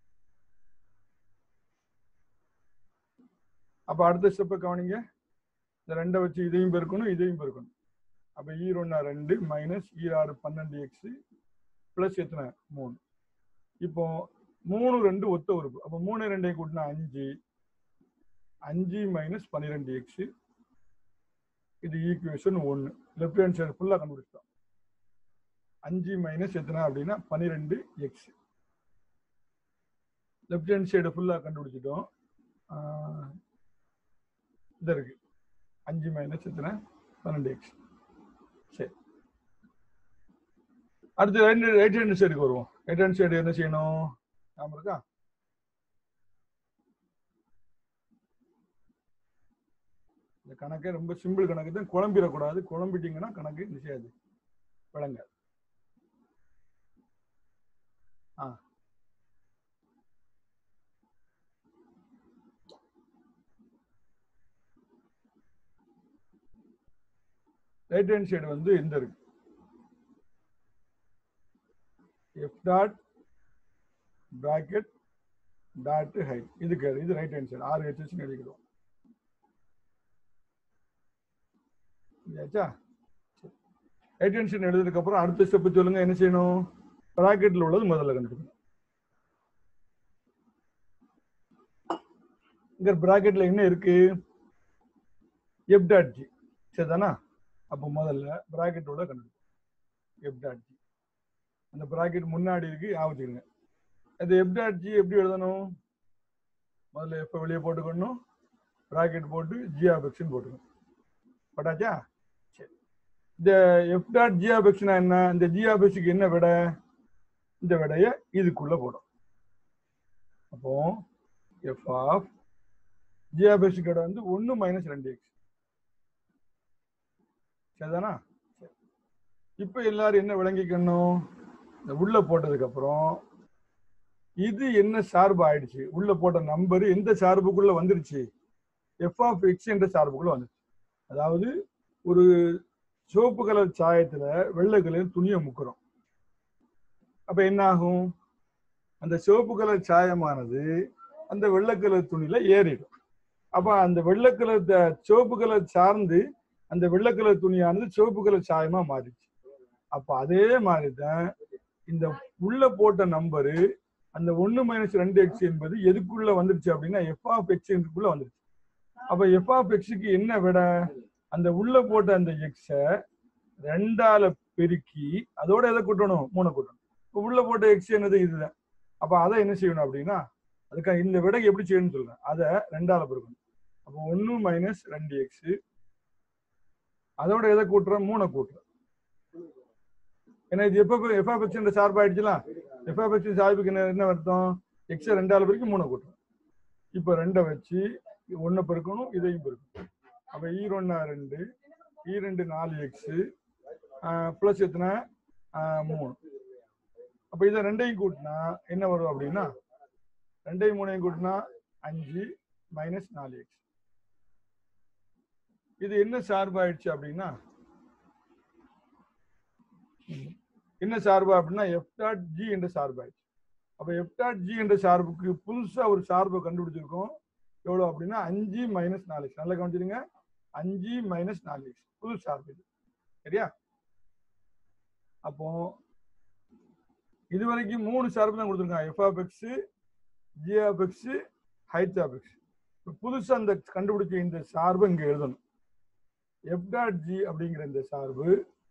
அப்ப அடுத்த ஸ்டெப்பை கவனிங்க இந்த ரெண்டை வச்சு இதையும் பெருக்கணும் இதையும் பெருக்கணும் அப்ப ஈரொன்னா ரெண்டு மைனஸ் ஈராறு பன்னெண்டு எக்ஸ் பிளஸ் எத்தனை மூணு இப்போ மூணு ரெண்டு ஒத்த உறுப்பு அப்போ மூணு ரெண்டையும் கூட்டினா அஞ்சு அஞ்சு மைனஸ் பன்னிரெண்டு எக்ஸ் இது ஈக்குவேஷன் ஒன்று லெஃப்ட் ஹேண்ட் சைடு ஃபுல்லாக கண்டுபிடிச்சிட்டோம் அஞ்சு மைனஸ் எத்தனை அப்படின்னா பன்னிரெண்டு எக்ஸ் லெஃப்ட் ஹேண்ட் சைடு ஃபுல்லாக கண்டுபிடிச்சிட்டோம் இது இருக்கு அஞ்சு மைனஸ் எத்தனை பன்னெண்டு எக்ஸ் சரி அடுத்து ரெண்டு ரைட் ஹேண்ட் சைடுக்கு வருவோம் ரைட் ஹேண்ட் சைடு என்ன செய்யணும் ஞாபகம் இருக்கா இந்த கணக்கே ரொம்ப சிம்பிள் கணக்கு தான் குழம்பிடக்கூடாது குழம்பிட்டீங்கன்னா கணக்கு நிச்சயாது விளங்காது ஆ ரைட் ஹேண்ட் சைடு வந்து இந்த இருக்கு f dot bracket dot h இதுக்கு இது ரைட் ஹேண்ட் சைடு ஆறு ஹெச்எஸ் எழுதிக்கிறோம் இல்லையாச்சா ரைட் ஹேண்ட் சைடு எழுதுறதுக்கு அப்புறம் அடுத்த ஸ்டெப் சொல்லுங்க என்ன செய்யணும் பிராக்கெட்ல உள்ளது முதல்ல கண்டுபிடிக்கணும் இங்க பிராக்கெட்ல என்ன இருக்கு எஃப் டாட் ஜி சரிதானா அப்போ முதல்ல பிராக்கெட் உள்ள கண்டுபிடிக்கும் எஃப் டாட் ஜி அந்த பிராக்கெட் முன்னாடி இருக்கு ஆவச்சுக்கோங்க அது எஃப் டாட் ஜி எப்படி எழுதணும் முதல்ல எப்போ வெளியே போட்டுக்கணும் பிராக்கெட் போட்டு ஜி ஆஃப் எக்ஸ்னு போட்டுக்கணும் போட்டாச்சா சரி இந்த எஃப் டாட் ஜி ஆஃப் எக்ஸ்னா என்ன இந்த ஜி ஆஃப் எக்ஸுக்கு என்ன விடை இந்த விடைய இதுக்குள்ள போடும் அப்போ f of g of x விடை வந்து ஒன்று மைனஸ் ரெண்டு எக்ஸ் சரிதானா சரி. இப்போ எல்லாரும் என்ன விளங்கிக்கணும் இந்த உள்ள போட்டதுக்கு அப்புறம் இது என்ன சார்பு ஆயிடுச்சு உள்ள போட்ட நம்பர் எந்த சார்புக்குள்ள வந்துருச்சு எஃப் ஆஃப் எக்ஸ் என்ற சார்புக்குள்ள வந்துருச்சு அதாவது ஒரு சிவப்பு கலர் சாயத்துல வெள்ளை கலர் துணியை முக்குறோம் அப்ப என்ன ஆகும் அந்த சிவப்பு கலர் சாயமானது அந்த வெள்ளை கலர் துணியில ஏறிடும் அப்ப அந்த வெள்ளை கலர் த- சிவப்பு கலர் சார்ந்து அந்த வெள்ளை கலர் துணியானது சிவப்பு கலர் சாயமா மாறிடுச்சு அப்ப அதே மாதிரிதான் இந்த உள்ள போட்ட நம்பரு அந்த ஒன்னு மைனஸ் ரெண்டு எக்ஸ் என்பது எதுக்குள்ள வந்துருச்சு அப்படின்னா எஃப் ஆஃப் எக்ஸ் குள்ள வந்துருச்சு அப்ப எஃப் ஆஃப் எக்ஸுக்கு என்ன விட அந்த உள்ள போட்ட அந்த எக்ஸ ரெண்டால பெருக்கி அதோட எதை கூட்டணும் மூணை கூட்டணும் இப்ப உள்ள போட்ட எக்ஸ் என்னது இதுதான் அப்ப அதை என்ன செய்யணும் அப்படின்னா அதுக்காக இந்த விடைக்கு எப்படி செய்யணும்னு சொல்றேன் அதை ரெண்டால பெருக்கணும் அப்போ ஒன்னு மைனஸ் ரெண்டு எக்ஸ் அதோட எதை கூட்டுறோம் மூணை கூட்டுறோம் ஏன்னா இது எப்ப எஃப் ஆஃப் எக்ஸ் என்ற சார்பு ஆயிடுச்சுலாம் எஃப் ஆஃப் எக்ஸ் சார்புக்கு என்ன என்ன அர்த்தம் எக்ஸ் ரெண்டால பெருக்கி மூணை கூட்டுறோம் இப்போ ரெண்டை வச்சு ஒன்றை பெருக்கணும் இதையும் பெருக்கணும் அப்போ ஈ ஒன்னா ரெண்டு ஈ ரெண்டு நாலு எக்ஸு ப்ளஸ் எத்தனை ஆஹ் மூணு அப்போ இதை ரெண்டையும் கூட்டினா என்ன வரும் அப்படின்னா ரெண்டையும் மூணையும் கூட்டினா அஞ்சு மைனஸ் நாலு எக்ஸ் இது என்ன சார்பு ஆயிடுச்சு அப்படின்னா ம், என்ன சார்பு அப்படின்னா எஃப் டாட் ஜி என்ற சார்பு ஆயிடுச்சு அப்போ எஃப் டாட் ஜி என்ற சார்புக்கு புதுசா ஒரு சார்பை கண்டுபிடிச்சிருக்கோம் எவ்வளோ அப்படின்னா அஞ்சு மைனஸ் நாலு எக்ஸ் நல்லா கவனிச்சிருங்க அஞ்சு மைனஸ் நாலு எக்ஸ் புது சார்பு இது சரியா அப்போ இது வரைக்கும் மூணு சார்பு தான் கொடுத்துருக்காங்க f of X G of x h of x புதுசா அந்த கண்டுபிடிச்ச இந்த சார்பு இங்க எழுதணும் எஃப் டாட் ஜி அப்படிங்கிற இந்த சார்பு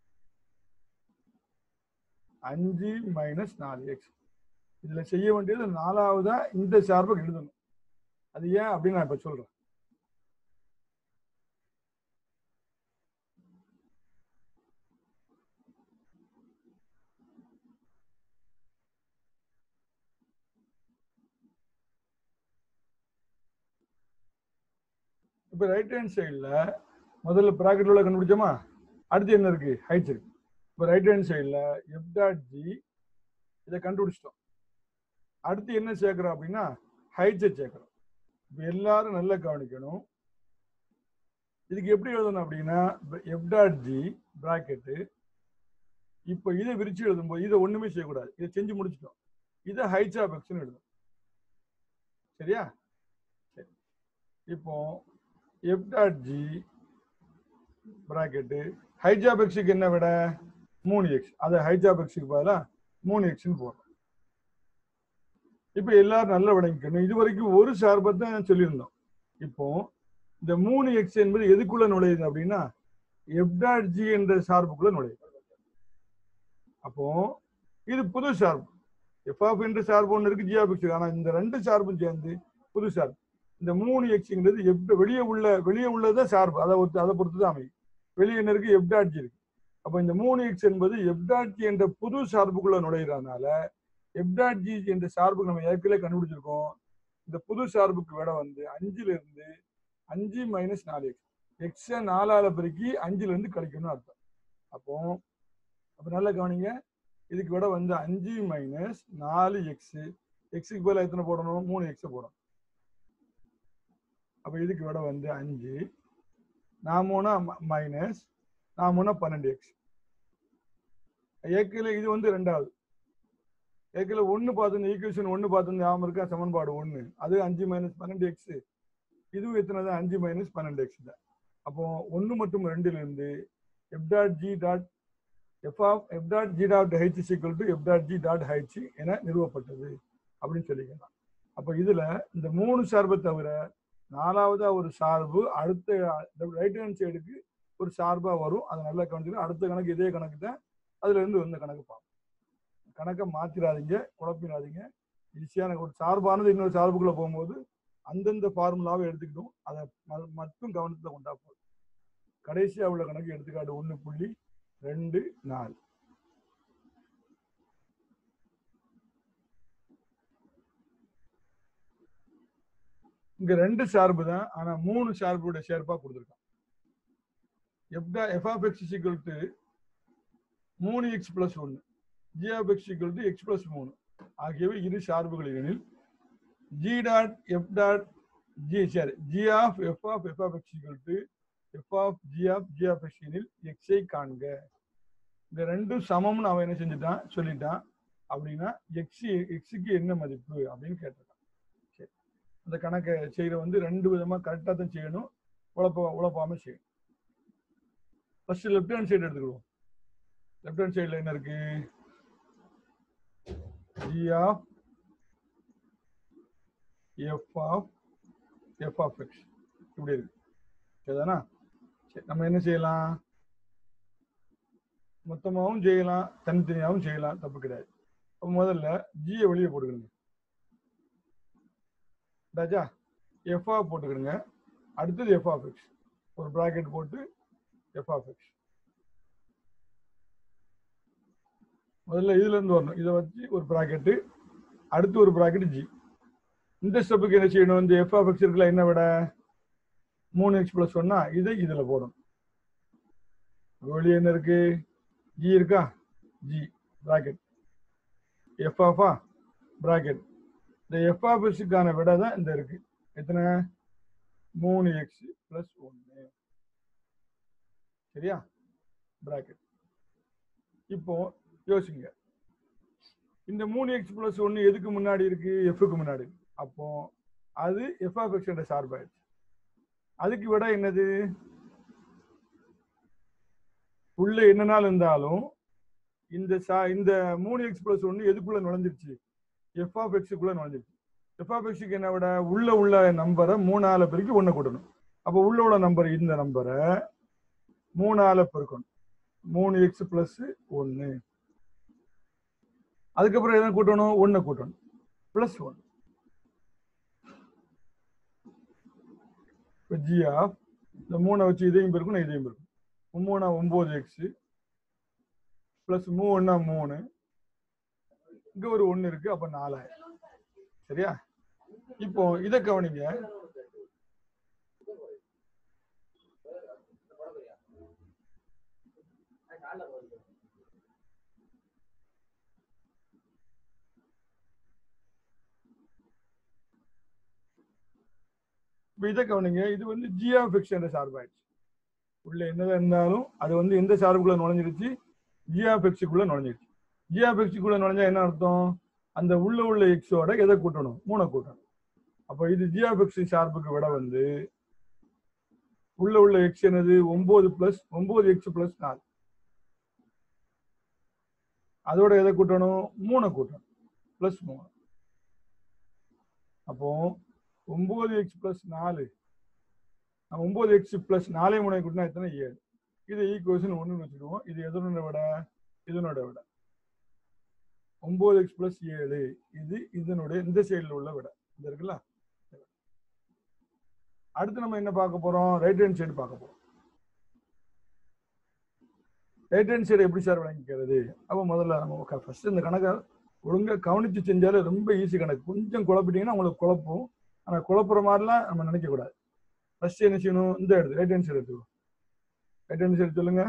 அஞ்சு மைனஸ் நாலு எக்ஸ் இதுல செய்ய வேண்டியது நாலாவதா இந்த சார்பை எழுதணும் அது ஏன் அப்படின்னு நான் இப்ப சொல்றேன் இப்ப ரைட் ஹேண்ட் சைடுல முதல்ல பிராக்கெட் உள்ள கண்டுபிடிச்சோமா அடுத்து என்ன இருக்கு ஹைட்ஸ் இருக்கு இப்ப ரைட் ஹேண்ட் சைடுல எஃப் டாட் ஜி இதை கண்டுபிடிச்சிட்டோம் அடுத்து என்ன சேர்க்கிறோம் அப்படின்னா ஹைட்ஸை சேர்க்கிறோம் இப்ப எல்லாரும் நல்லா கவனிக்கணும் இதுக்கு எப்படி எழுதணும் அப்படின்னா எஃப் டாட் ஜி பிராக்கெட்டு இப்போ இதை விரிச்சு எழுதும்போது இதை ஒண்ணுமே செய்யக்கூடாது இதை செஞ்சு முடிச்சிட்டோம் இதை ஹைட்ஸ் ஆஃப் எக்ஸ்னு எழுதும் சரியா சரி இப்போ f dot g bracket h of எக்ஸுக்கு என்ன விட மூணு எக்ஸ் அதை ஹைஜாப் எக்ஸுக்கு பதிலாக மூணு எக்ஸ்னு போடுறோம் இப்போ எல்லாரும் நல்லா விளங்கிக்கணும் இது வரைக்கும் ஒரு சார்பை தான் சொல்லியிருந்தோம் இப்போ இந்த மூணு எக்ஸ் என்பது எதுக்குள்ள நுழையுது அப்படின்னா எஃப் டாட் ஜி என்ற சார்புக்குள்ள நுழையுது அப்போ இது புது சார்பு எஃப் ஆஃப் என்ற சார்பு ஒன்று இருக்கு ஜி ஆஃப் எக்ஸ் ஆனால் இந்த ரெண்டு சார்பும் சேர்ந்து புது சார்பு இந்த மூணு எக்ஸுங்கிறது எப் வெளியே உள்ள வெளியே உள்ளதான் சார்பு அதை ஒத்து அதை பொறுத்து தான் அமையும் வெளியே என்ன இருக்கு எஃப் டாட் ஜி இருக்கு அப்போ இந்த மூணு எக்ஸ் என்பது எஃப் டாட் ஜி என்ற புது சார்புக்குள்ள நுழையிறதுனால எஃப் டாட் ஜி என்ற சார்புக்கு நம்ம ஏற்கனவே கண்டுபிடிச்சிருக்கோம் இந்த புது சார்புக்கு விட வந்து அஞ்சுல இருந்து அஞ்சு மைனஸ் நாலு எக்ஸ் எக்ஸை நாலால பெருக்கி அஞ்சுல இருந்து கழிக்கணும்னு அர்த்தம் அப்போ அப்போ நல்லா கவனிங்க இதுக்கு விட வந்து அஞ்சு மைனஸ் நாலு எக்ஸ் எக்ஸுக்கு பதிலா எத்தனை போடணும் மூணு எக்ஸை போடணும் அப்போ இதுக்கு விட வந்து அஞ்சு நாமூனா மைனஸ் நாமூனா பன்னெண்டு எக்ஸ் ஏக்கில் இது வந்து ரெண்டாவது ஏக்கில் ஒன்று பார்த்து ஈக்குவேஷன் ஒன்று பார்த்து ஞாபகம் இருக்கா சமன்பாடு ஒன்று அது அஞ்சு மைனஸ் பன்னெண்டு எக்ஸ் இதுவும் எத்தனை தான் அஞ்சு மைனஸ் பன்னெண்டு எக்ஸ் தான் அப்போ ஒன்று மற்றும் ரெண்டுல இருந்து f dot g dot F of f dot g dot h equal to f dot g dot h என நிறுவப்பட்டது அப்படின்னு சொல்லிக்கலாம் அப்போ இதுல இந்த மூணு சார்பை தவிர நாலாவதா ஒரு சார்பு அடுத்த ரைட் ஹேண்ட் சைடுக்கு ஒரு சார்பா வரும் அதை நல்லா கவனிச்சுக்கணும் அடுத்த கணக்கு இதே கணக்கு தான் அதுல இருந்து வந்த கணக்கு பார்ப்போம் கணக்கை மாத்திராதீங்க குழப்பிடாதீங்க ஈஸியான ஒரு சார்பானது இன்னொரு சார்புக்குள்ள போகும்போது அந்தந்த ஃபார்முலாவை எடுத்துக்கிட்டும் அதை ம- மட்டும் கவனத்துல கொண்டா போதும் கடைசியா உள்ள கணக்கு எடுத்துக்காட்டு ஒண்ணு புள்ளி ரெண்டு நாலு இங்க ரெண்டு சார்பு தான் ஆனா மூணு சார்புடைய சேர்ப்பா கொடுத்துருக்கான் எப்டா f of X equal to மூணு எக்ஸ் பிளஸ் ஒன்று G of X equal to x plus மூணு ஆகியவை இரு சார்புகள் எனில் g dot f dot g sorry g of f of f of X equal to f of g of g of x எனில் எக்ஸை காண்க இந்த ரெண்டும் சமம்னு அவன் என்ன செஞ்சுட்டான் சொல்லிட்டான் அப்படின்னா எக்ஸ் எக்ஸுக்கு என்ன மதிப்பு அப்படின்னு கேட்டிருக்கான் சரி அந்த கணக்கை செய்கிற வந்து ரெண்டு விதமா கரெக்டாக தான் செய்யணும் உழப்ப உழப்பாம செய்யணும் ஃபர்ஸ்ட் லெஃப்ட் ஹேண்ட் சைடு எடுத்துக்கிடுவோம் லெஃப்ட் ஹேண்ட் சைடில் என்ன இருக்கு g of f of f of x இப்படி இருக்கு சரிதானா சரி நம்ம என்ன செய்யலாம் மொத்தமாகவும் செய்யலாம் தனித்தனியாகவும் செய்யலாம் தப்பு கிடையாது அப்ப முதல்ல ஜியை வெளியே போட்டுக்கிடுங்க ராஜா எஃப் ஆஃப் போட்டுக்கிடுங்க அடுத்தது எஃப் ஆஃப் எக்ஸ் ஒரு ப்ராக்கெட் போட்டு எஃப் ஆஃப் எக்ஸ் முதல்ல இதுல இருந்து வரணும் இதை வச்சு ஒரு ப்ராக்கெட்டு அடுத்து ஒரு ப்ராக்கெட் ஜி இந்த ஸ்டெப்புக்கு என்ன செய்யணும் இந்த எஃப் ஆஃப் எக்ஸ் இருக்குல்ல என்ன விட மூணு எக்ஸ் பிளஸ் ஒன்னா இதை இதுல போடணும் வெளியே என்ன இருக்கு ஜி இருக்கா ஜி ப்ராக்கெட் எஃப் ஆஃபா ப்ராக்கெட் இந்த எஃப் ஆஃப் எக்ஸுக்கான விட தான் இந்த இருக்கு எத்தனை மூணு எக்ஸ் பிளஸ் ஒன்று சரியா ப்ராக்கெட் இப்போ யோசிங்க இந்த மூணு எக்ஸ் பிளஸ் ஒன்று எதுக்கு முன்னாடி இருக்கு எஃப்க்கு முன்னாடி இருக்கு. அப்போ அது எஃப் ஆஃப் எக்ஸ் என்ற சார்பாயிடுச்சு அதுக்கு விட என்னது உள்ள என்னனாலும் இருந்தாலும் இந்த சா இந்த மூணு எக்ஸ் பிளஸ் ஒன்று எதுக்குள்ள நுழைஞ்சிருச்சு எஃப் ஆஃப் எக்ஸுக்குள்ள நுழைஞ்சிருச்சு எஃப் ஆஃப் எக்ஸுக்கு என்ன விட உள்ள உள்ள நம்பரை மூணால பெருக்கி ஒன்று கூட்டணும் அப்போ உள்ள உள்ள நம்பர் இந்த நம்பரை மூணால பெருக்கணும் மூணு எக்ஸ் பிளஸ் ஒன்று அதுக்கப்புறம் எதை கூட்டணும் ஒன்றை கூட்டணும் பிளஸ் ஒன் இப்போ ஜி ஆஃப் இந்த மூணை வச்சு இதையும் பெருக்கணும் இதையும் பெருக்கணும் மூணா ஒம்பது எக்ஸ் பிளஸ் மூணுனா மூணு இங்க ஒரு ஒன்று இருக்கு அப்ப நாலாயிரம் சரியா இப்போ இதை கவனிங்க இப்போ இதை கவனிங்க இது வந்து ஜியா ஃபிக்ஸ் என்ற சார்பாயிடுச்சு உள்ள என்னதான் இருந்தாலும் அது வந்து எந்த சார்புக்குள்ள நுழைஞ்சிருச்சு ஜியா ஃபிக்ஸுக்குள்ள நுழைஞ்சிருச்சு ஜியா ஃபிக்ஸுக்குள்ள நுழைஞ்சா என்ன அர்த்தம் அந்த உள்ள உள்ள எக்ஸோட எதை கூட்டணும் மூணை கூட்டணும் அப்போ இது ஜியா ஃபிக்ஸ் சார்புக்கு விட வந்து உள்ள உள்ள எக்ஸ் என்னது ஒன்பது பிளஸ் ஒன்பது எக்ஸ் பிளஸ் நாலு அதோட எதை கூட்டணும் மூணை கூட்டணும் பிளஸ் மூணு அப்போ ஒன்பது எக்ஸ் பிளஸ் நாலு ஒன்பது எக்ஸ் பிளஸ் நாலே மூணை கூட்டினா எத்தனை ஏழு இது ஈக்குவேஷன் ஒன்றுன்னு வச்சுக்குவோம் இது எதனோட விட இதனோட விட ஒன்பது எக்ஸ் பிளஸ் ஏழு இது இதனுடைய இந்த சைடில் உள்ள விட இந்த இருக்குல்ல அடுத்து நம்ம என்ன பார்க்க போறோம் ரைட் ஹேண்ட் சைடு பார்க்க போறோம் ரைட் ஹேண்ட் சைடு எப்படி சார் விளங்கிக்கிறது அப்போ முதல்ல நம்ம ஃபர்ஸ்ட் இந்த கணக்கை ஒழுங்கா கவனிச்சு செஞ்சாலே ரொம்ப ஈஸி கணக்கு கொஞ்சம் குழப்பிட்டீங்கன்னா உங்களுக்கு குழப்பம் ஆனா குழப்புற மாதிரிலாம் நம்ம நினைக்க கூடாது ஃபர்ஸ்ட் என்ன செய்யணும் இந்த எடுத்து ரைட் ஹேண்ட் சைடு எடுத்துக்கோ ரைட் ஹேண்ட் சைடு சொல்லுங்க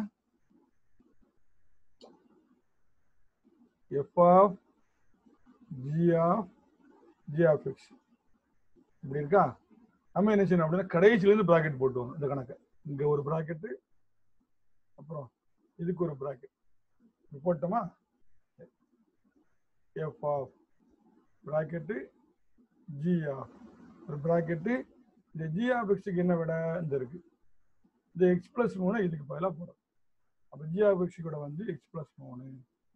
f of g of g of x இப்படி இருக்கா நம்ம என்ன செய்யணும் அப்படின்னா கடைசியிலேருந்து ப்ராக்கெட் போட்டுவோம் இந்த கணக்கை இங்க ஒரு ப்ராக்கெட்டு அப்புறம் இதுக்கு ஒரு ப்ராக்கெட் போட்டோமா f of bracket g of ஒரு ப்ராக்கெட்டு இந்த ஜி ஆஃப் எக்ஸுக்கு என்ன விட இந்த இருக்கு இந்த எக்ஸ் பிளஸ் மூணு இதுக்கு பதிலாக போடும் அப்போ ஜி ஆஃப் எக்ஸ் கூட வந்து எக்ஸ் பிளஸ் மூணு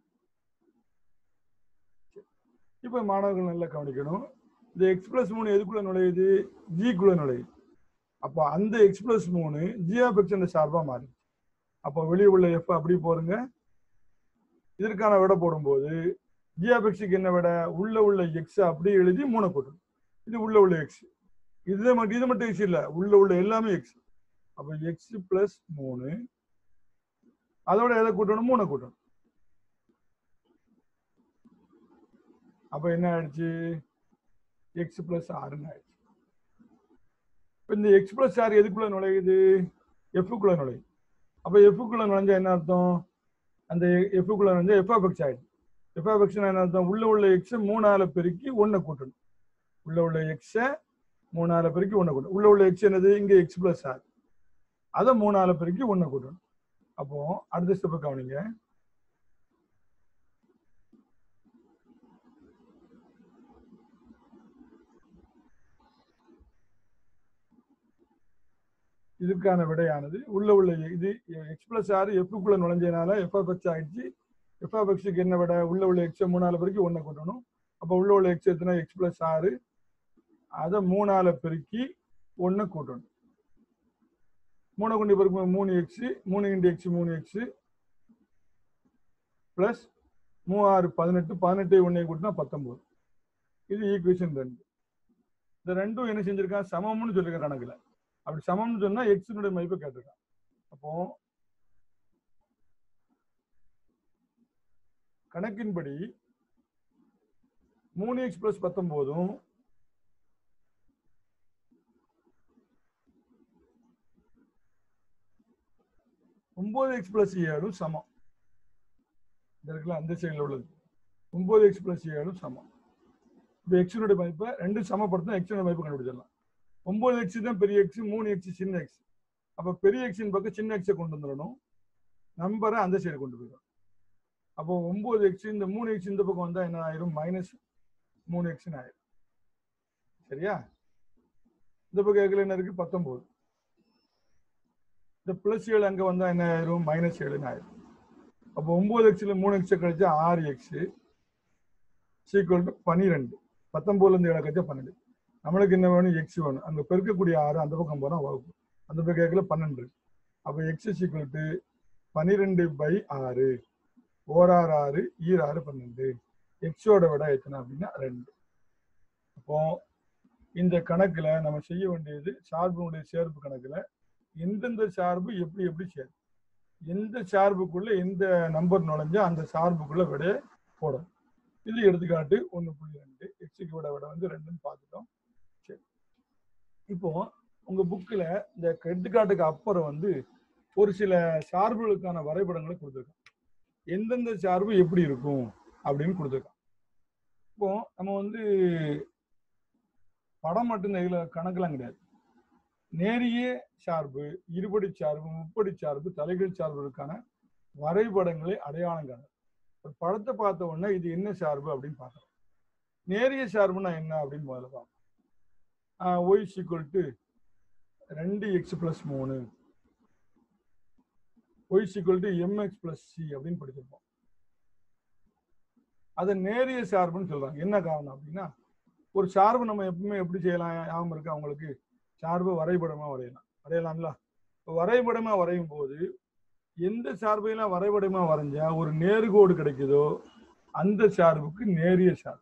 இப்போ மாணவர்கள் நல்லா கவனிக்கணும் இந்த எக்ஸ் பிளஸ் மூணு எதுக்குள்ள நுழையுது ஜிக்குள்ள நுழையுது அப்போ அந்த எக்ஸ் பிளஸ் மூணு ஜி ஆஃப் எக்ஸ் என்ற சார்பாக மாறுது அப்போ வெளியே உள்ள எஃப் அப்படி போருங்க இதற்கான விட போடும்போது ஜி ஆஃப் எக்ஸுக்கு என்ன விட உள்ள உள்ள எக்ஸ் அப்படியே எழுதி மூணை போட்டணும் இது உள்ள உள்ள எக்ஸ் இது மட்டும் இது மட்டும் எக்ஸ் இல்லை உள்ள உள்ள எல்லாமே எக்ஸ் அப்போ எக்ஸ் பிளஸ் மூணு அதோட எதை கூட்டணும் மூணை கூட்டணும் அப்ப என்ன ஆயிடுச்சு எக்ஸ் பிளஸ் ஆறுன்னு ஆயிடுச்சு இப்ப இந்த எக்ஸ் பிளஸ் ஆறு எதுக்குள்ள நுழையுது எஃப்க்குள்ள நுழையுது அப்ப எஃப்க்குள்ள நுழைஞ்சா என்ன அர்த்தம் அந்த எஃப்க்குள்ள நுழைஞ்சா எஃப் ஆஃப் எக்ஸ் ஆயிடுச்சு எஃப் ஆஃப் எக்ஸ் என்ன அர்த்தம் உள்ள உள்ள எக்ஸ் மூணால பெருக்கி ஒன்னை கூட்டணும் உள்ள உள்ள எக்ஸை மூணால பெருக்கி ஒன்னை கூட்டணும் உள்ள உள்ள எக்ஸ் என்னது இங்க எக்ஸ் பிளஸ் ஆறு அதை மூணால பெருக்கி ஒன்னை கூட்டணும் அப்போ அடுத்த ஸ்டெப் கவனிங்க இதுக்கான விடையானது உள்ள உள்ள இது எக்ஸ் பிளஸ் ஆறு எஃப்க்குள்ள நுழைஞ்சதுனால எஃப் ஆஃப் எக்ஸ் ஆயிடுச்சு எஃப் ஆஃப் எக்ஸுக்கு என்ன விட உள்ள உள்ள எக்ஸை மூணால பெருக்கி ஒன்றை கூட்டணும் அப்போ உள்ள உள்ள எக்ஸ் எத்தனை எக்ஸ் பிளஸ் ஆறு அதை மூணால பெருக்கி ஒன்றை கூட்டணும் மூணை கொண்டு பெருக்கும் மூணு எக்ஸ் மூணு இன்டு எக்ஸ் மூணு எக்ஸ் பிளஸ் மூவாறு பதினெட்டு பதினெட்டு ஒன்றை கூட்டினா பத்தொன்பது இது ஈக்குவேஷன் ரெண்டு இந்த ரெண்டும் என்ன செஞ்சிருக்கான் சமம்னு சொல்லியிருக்கான் கணக்குல அப்படி சமம்னு சொன்னா எக்ஸினுடைய மதிப்பை கேட்டிருக்கான் அப்போ கணக்கின்படி மூணு எக்ஸ் பிளஸ் பத்தொன்பதும் ஒன்பது எக்ஸ் பிளஸ் ஏழும் சமம் இந்த இருக்குல்ல அந்த சைடில் உள்ளது ஒன்பது எக்ஸ் பிளஸ் ஏழும் சமம் இப்போ எக்ஸினுடைய மதிப்பை ரெண்டு சமப்படுத்தினா எக்ஸினுடைய மதிப்பு கண்டுபிடிச்சிடலாம் ஒன்பது எக்ஸ் தான் பெரிய எக்ஸ் மூணு எக்ஸ் சின்ன எக்ஸ் அப்போ பெரிய எக்ஸின் பக்கம் சின்ன எக்ஸை கொண்டு வந்துடணும் நம்பரை அந்த சைடு கொண்டு போயிடும் அப்போ ஒன்பது எக்ஸ் இந்த மூணு எக்ஸ் இந்த பக்கம் வந்தா என்ன ஆயிரும் மைனஸ் மூணு எக்ஸ்னு ஆயிரும் சரியா இந்த பக்கம் எக்கில் என்ன இருக்கு பத்தொன்பது இந்த பிளஸ் ஏழு அங்க வந்தா என்ன ஆயிரும் மைனஸ் ஏழுன்னு ஆயிரும் அப்போ ஒன்பது எக்ஸ்ல மூணு எக்ஸ் கழிச்சா ஆறு எக்ஸ் சீக்குவல் டு பன்னிரெண்டு பத்தொன்பதுல இருந்து ஏழு கழிச்சா பன்னெண்டு நம்மளுக்கு என்ன வேணும் எக்ஸ் வேணும் அங்க பெருக்கக்கூடிய ஆறு அந்த பக்கம் போனா வகுப்பு அந்த பக்கம் கேட்கல பன்னெண்டு அப்போ எக்ஸ் சீக்குவல் டு பன்னிரெண்டு பை ஆறு ஓராறு ஆறு ஈராறு பன்னெண்டு எக்ஸோட விட எத்தனை அப்படின்னா ரெண்டு அப்போ இந்த கணக்குல நம்ம செய்ய வேண்டியது சார்பினுடைய சேர்ப்பு கணக்குல எந்தெந்த சார்பு எப்படி எப்படி சேரும் எந்த சார்புக்குள்ள எந்த நம்பர் நுழைஞ்சா அந்த சார்புக்குள்ள விடைய போடும் இது எடுத்துக்காட்டு ஒன்று புள்ளி ரெண்டு எக்ஸுக்கு விட விட வந்து ரெண்டுன்னு பார்த்துட்டோம் சரி இப்போ உங்க புக்கில் இந்த எடுத்துக்காட்டுக்கு அப்புறம் வந்து ஒரு சில சார்புகளுக்கான வரைபடங்களை கொடுத்துருக்காங்க எந்தெந்த சார்பு எப்படி இருக்கும் அப்படின்னு கொடுத்துருக்கான் இப்போ நம்ம வந்து படம் மட்டும் இதுல கணக்கெல்லாம் கிடையாது நேரிய சார்பு இருபடி சார்பு முப்படி சார்பு தலைகீழ் சார்புகளுக்கான வரைபடங்களை அடையாளம் காணும் ஒரு படத்தை பார்த்த உடனே இது என்ன சார்பு அப்படின்னு பார்க்கணும் நேரிய சார்புனா என்ன அப்படின்னு முதல்ல பார்ப்போம் ஒய் சீக்குவல் டு ரெண்டு எக்ஸ் பிளஸ் மூணு y equal to m x plus c அப்படின்னு படிச்சிருப்போம் அதை நேரிய சார்புன்னு சொல்றாங்க என்ன காரணம் அப்படின்னா ஒரு சார்பு நம்ம எப்பவுமே எப்படி செய்யலாம் ஞாபகம் இருக்கு அவங்களுக்கு சார்பு வரைபடமா வரையலாம் வரையலாம்ல வரைபடமா வரையும் போது எந்த சார்பையெல்லாம் வரைபடமா வரைஞ்சா ஒரு நேர்கோடு கிடைக்குதோ அந்த சார்புக்கு நேரிய சார்பு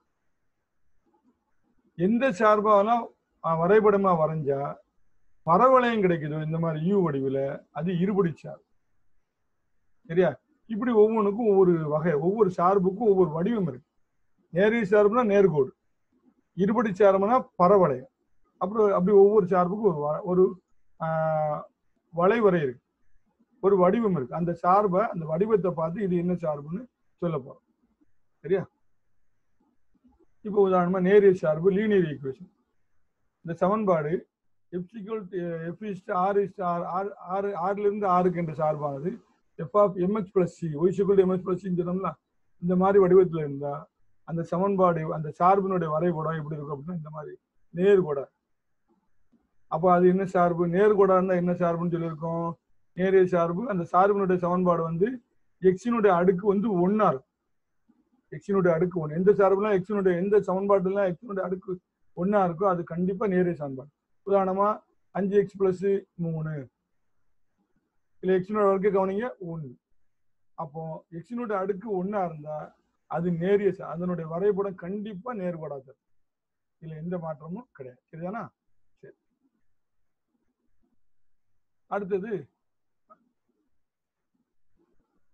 எந்த சார்பாலாம் வரைபடமா வரைஞ்சா பரவளையம் கிடைக்குதோ இந்த மாதிரி யூ வடிவில் அது இருபடி சார்பு சரியா இப்படி ஒவ்வொன்றுக்கும் ஒவ்வொரு வகை ஒவ்வொரு சார்புக்கும் ஒவ்வொரு வடிவம் இருக்கு நேரிய சார்புனா நேர்கோடு இருபடி சார்புனா பரவளையம் அப்புறம் அப்படி ஒவ்வொரு சார்புக்கும் ஒரு வ- ஒரு ஆஹ், வளைவரை இருக்கு ஒரு வடிவம் இருக்கு அந்த சார்பை அந்த வடிவத்தை பார்த்து இது என்ன சார்புன்னு சொல்ல போறோம் சரியா இப்போ உதாரணமா நேரிய சார்பு லீனியர் ஈக்குவேஷன் இந்த சமன்பாடு எப்சிக்கல் எஃப் இஸ்ட் ஆர் இஸ்ட் ஆர் ஆறு ஆறு ஆறுல இருந்து ஆறுக்கு என்ற சார்பானது f of m x plus c y equal m x plus சின்னு சொன்னோம்ல இந்த மாதிரி வடிவத்தில் இருந்தா அந்த சமன்பாடு அந்த சார்பினுடைய வரைபடம் எப்படி இருக்கும் அப்படின்னா இந்த மாதிரி நேர்கோடா அப்போ அது என்ன சார்பு நேர்கோடா இருந்தா என்ன சார்புன்னு சொல்லியிருக்கோம் நேரிய சார்பு அந்த சார்பினுடைய சமன்பாடு வந்து எக்ஸினுடைய அடுக்கு வந்து ஒன்னா இருக்கும் எக்ஸினுடைய அடுக்கு ஒன்று எந்த சார்புலாம் எக்ஸினுடைய எந்த சமன்பாடுலாம் எக்ஸினுடைய அடுக்கு ஒன்னா இருக்கோ அது கண்டிப்பா நேரிய சமன்பாடு உதாரணமா அஞ்சு எக்ஸ் பிளஸ் மூணு இல்ல எக்ஸினோட வர்க்க கவனிங்க ஒன்று அப்போ எக்ஸினுடைய அடுக்கு ஒண்ணா இருந்தா அது நேரிய ச- அதனுடைய வரைபடம் கண்டிப்பா நேர்கோடா தான் இதுல எந்த மாற்றமும் கிடையாது சரிதானா சரி அடுத்தது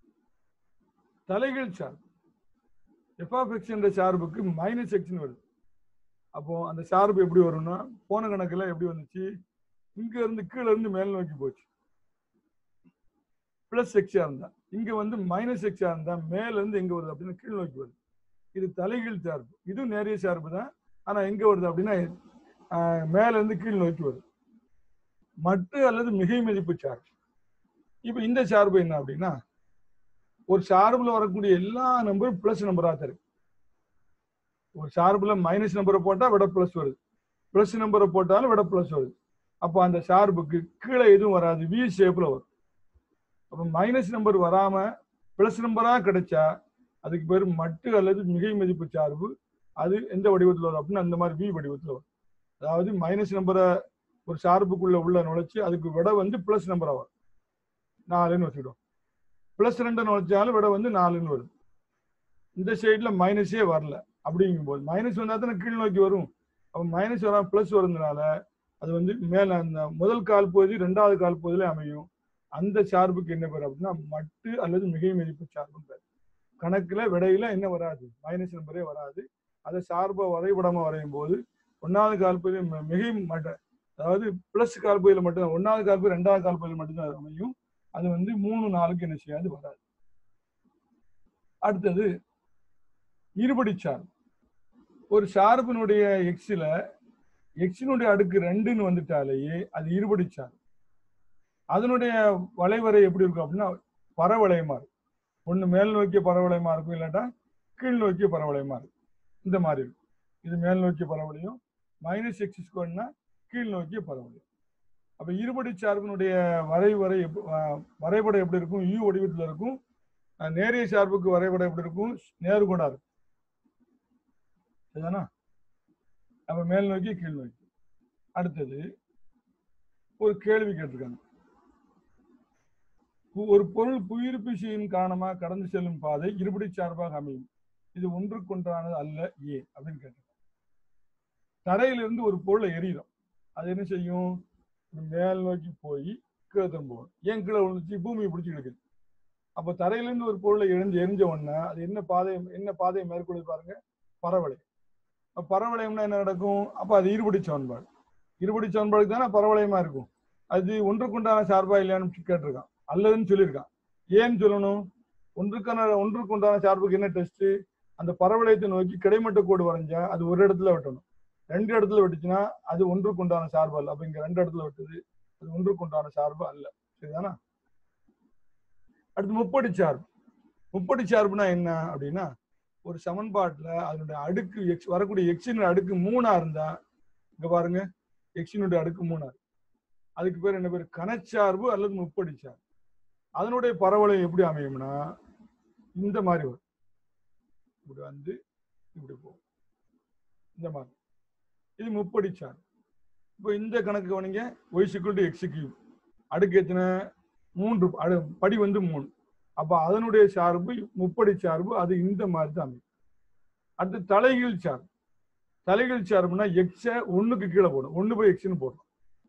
தலைகீழ் சார்பு எஃப் ஆஃப் எக்ஸ் என்ற சார்புக்கு மைனஸ் எக்ஸ்னு வருது அப்போ அந்த சார்பு எப்படி வரும்னா போன கணக்குல எப்படி வந்துச்சு இங்க இருந்து கீழே இருந்து மேல் நோக்கி போச்சு பிளஸ் எக்ஸா இருந்தா இங்க வந்து மைனஸ் எக்ஸா இருந்தா மேல இருந்து எங்க வருது அப்படின்னா கீழ் நோக்கி வருது இது தலைகீழ் சார்பு இதுவும் நேரிய சார்பு தான் ஆனா எங்க வருது அப்படின்னா ஆஹ், மேல இருந்து கீழ் நோக்கி வருது மட்டு அல்லது மிகை மதிப்பு சார்பு இப்ப இந்த சார்பு என்ன அப்படின்னா ஒரு சார்புல வரக்கூடிய எல்லா நம்பரும் பிளஸ் நம்பரா தான் இருக்கு ஒரு சார்புல மைனஸ் நம்பரை போட்டா விட பிளஸ் வருது பிளஸ் நம்பரை போட்டாலும் விட பிளஸ் வருது அப்போ அந்த சார்புக்கு கீழே எதுவும் வராது வி ஷேப்ல வரும் அப்போ மைனஸ் நம்பர் வராம பிளஸ் நம்பரா கிடைச்சா அதுக்கு பேர் மட்டு அல்லது மிகை மதிப்பு சார்பு அது எந்த வடிவத்தில் வரும் அப்படின்னா அந்த மாதிரி வி வடிவத்தில் வரும் அதாவது மைனஸ் நம்பரை ஒரு சார்புக்குள்ள உள்ள நுழைச்சு அதுக்கு விட வந்து பிளஸ் நம்பரா வரும் நாலுன்னு வச்சுக்கிடும் பிளஸ் ரெண்டு நுழைச்சாலும் விட வந்து நாலுன்னு வரும் இந்த சைடுல மைனஸே வரல அப்படிங்கும்போது மைனஸ் வந்தா தானே கீழ் நோக்கி வரும் அப்போ மைனஸ் வராம பிளஸ் வருதுனால அது வந்து மேல அந்த முதல் கால் பகுதி ரெண்டாவது கால் பகுதியில அமையும் அந்த சார்புக்கு என்ன பேர் அப்படின்னா மட்டு அல்லது மிகை மதிப்பு சார்புன்னு பேர் கணக்குல விடையில என்ன வராது மைனஸ் நம்பரே வராது அதை சார்பை வரைபடமா வரையும் போது ஒன்னாவது கால் பகுதி மி- மிகை மட்ட அதாவது பிளஸ் கால் பகுதியில மட்டும் ஒன்னாவது கால் பகுதி ரெண்டாவது கால் பகுதியில் மட்டும்தான் அது அமையும் அது வந்து மூணு நாளுக்கு என்ன செய்யாது வராது அடுத்தது இருபடி சார்பு ஒரு சார்பினுடைய எக்ஸில் எக்ஸினுடைய அடுக்கு ரெண்டுன்னு வந்துட்டாலேயே அது இருபடி சார்பு அதனுடைய வளைவரை எப்படி இருக்கும் அப்படின்னா பரவளையமா இருக்கும் ஒண்ணு மேல் நோக்கிய பரவளையமா இருக்கும் இல்லாட்டா கீழ் நோக்கிய பரவளையமா இருக்கும் இந்த மாதிரி இருக்கும் இது மேல் நோக்கிய பரவளையம் மைனஸ் எக்ஸ் ஸ்கொயர்னா கீழ் நோக்கிய பரவளையம் அப்ப இருபடி சார்பினுடைய வரைவரை எப்ப- அஹ் வரைபடம் எப்படி இருக்கும் யூ வடிவத்தில் இருக்கும் அஹ் நேரிய சார்புக்கு வரைபடம் எப்படி இருக்கும் நேர்கோடா இருக்கும் சரிதானா அப்ப மேல் நோக்கி கீழ் நோக்கி அடுத்தது ஒரு கேள்வி கேட்டிருக்காங்க பு- ஒரு பொருள் புவியீர்ப்பு காரணமாக கடந்து செல்லும் பாதை இருபடி சார்பாக அமையும் இது ஒன்றுக்கொன்றானது அல்ல ஏ அப்படின்னு கேட்டிருக்காங்க தரையிலிருந்து ஒரு பொருளை எரியிறோம் அது என்ன செய்யும் இப்படி மேல் நோக்கி போய் கீழே திரும்பும் ஏன் கீழே விழுந்துச்சு பூமியை பிடிச்சி இழுக்குது அப்போ தரையிலிருந்து ஒரு பொருளை எரிஞ்சு எரிஞ்ச உடனே அது என்ன பாதை என்ன பாதையை மேற்கொள்ளுது பாருங்க பரவளையம் அப்ப பரவளையம்னா என்ன நடக்கும் அப்ப அது இருபடி சமன்பாடு இருபடி சமன்பாடுக்கு தானே பரவளையமா இருக்கும் அது ஒன்றுக்குண்டான சார்பா இல்லையான்னு கேட்டிருக்கான் அல்லதுன்னு சொல்லியிருக்கான் ஏன்னு சொல்லணும் ஒன்றுக்கான ஒன்றுக்குண்டான சார்புக்கு என்ன டெஸ்ட் அந்த பரவளையத்தை நோக்கி கிடைமட்ட கோடு வரைஞ்சா அது ஒரு இடத்துல வெட்டணும் ரெண்டு இடத்துல வெட்டுச்சுன்னா அது ஒன்றுக்குண்டான சார்பு அல்ல அப்ப இங்க ரெண்டு இடத்துல வெட்டுது அது ஒன்றுக்குண்டான சார்பு அல்ல சரிதானா அடுத்து முப்படி சார்பு முப்படி சார்புனா என்ன அப்படின்னா ஒரு சமன்பாட்டுல அதனுடைய அடுக்கு எக்ஸ் வரக்கூடிய எக்ஸினுடைய அடுக்கு மூணா இருந்தா இங்க பாருங்க எக்ஸினுடைய அடுக்கு மூணா இருக்கு அதுக்கு பேர் என்ன பேர் கனச்சார்பு அல்லது முப்படி சார்பு அதனுடைய பரவளையம் எப்படி அமையும்னா இந்த மாதிரி வரும் இப்படி வந்து இப்படி போகும் இந்த மாதிரி இது முப்படி சார்பு இப்போ இந்த கணக்கு கவனிங்க y equal to x cube அடுக்கு எத்தனை மூன்று அடு படி வந்து மூணு அப்ப அதனுடைய சார்பு முப்படி சார்பு அது இந்த மாதிரி தான் அமையும் அடுத்து தலைகீழ் சார்பு தலைகீழ் சார்புனா எக்ஸ ஒண்ணுக்கு கீழே போடும் ஒண்ணு போய் எக்ஸ்னு போடும்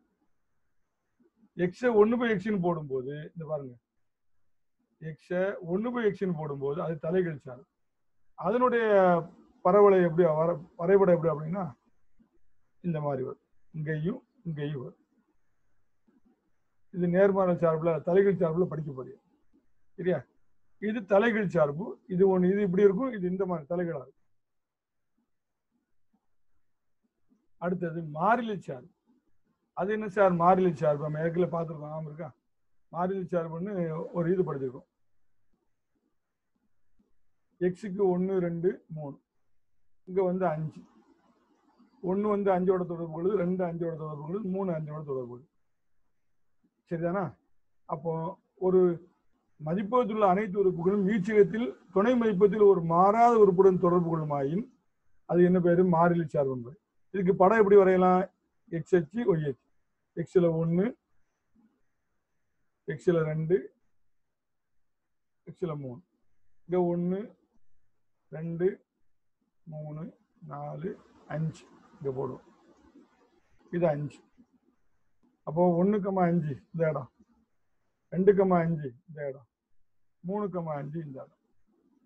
எக்ஸ ஒண்ணு போய் எக்ஸ்னு போடும்போது இந்த பாருங்க எக்ஸ ஒண்ணு போய் எக்ஸ்னு போடும்போது அது தலைகீழ் சார்பு அதனுடைய பரவலை எப்படி வர வரைபடம் எப்படி அப்படின்னா இந்த மாதிரி வரும் இங்கேயும் இங்கேயும் வரும் இது நேர்மாறல் சார்புல தலைகீழ் சார்புல படிக்க போறீங்க சரியா இது தலைகீழ் சார்பு இது ஒண்ணு இது இப்படி இருக்கும் இது இந்த மாதிரி தலைகீழா இருக்கும் அடுத்தது மாறிலி சார்பு அது என்ன சார் மாறிலி சார்பு நம்ம ஏற்கனவே பார்த்துருக்கோம் ஆமாம் இருக்கா மாறிலி சார்புன்னு ஒரு இது படிச்சிருக்கோம் எக்ஸுக்கு ஒன்று ரெண்டு மூணு இங்கே வந்து அஞ்சு ஒன்று வந்து அஞ்சோட தொடர்பு கொள்ளுது ரெண்டு அஞ்சோட தொடர்பு கொள்ளுது மூணு அஞ்சோட தொடர்பு கொள்ளுது சரிதானா அப்போ ஒரு மதிப்பகத்தில் அனைத்து உறுப்புகளும் மீச்சகத்தில் துணை மதிப்பகத்தில் ஒரு மாறாத உறுப்புடன் தொடர்பு கொள்ளுமாயின் அது என்ன பேரு மாறிலி சார்பு என்பது இதுக்கு படம் எப்படி வரையலாம் எக்ஸ் ஹெச் ஒய் ஹெச் எக்ஸில் ஒன்று எக்ஸில் ரெண்டு எக்ஸில் மூணு இங்கே ஒன்று ரெண்டு மூணு நாலு அஞ்சு இங்கே போடுவோம் இது அஞ்சு அப்போ ஒன்று கம்மா அஞ்சு இந்த இடம் ரெண்டு கம்மா அஞ்சு இந்த இடம் மூணு கம்மா அஞ்சு இந்த இடம்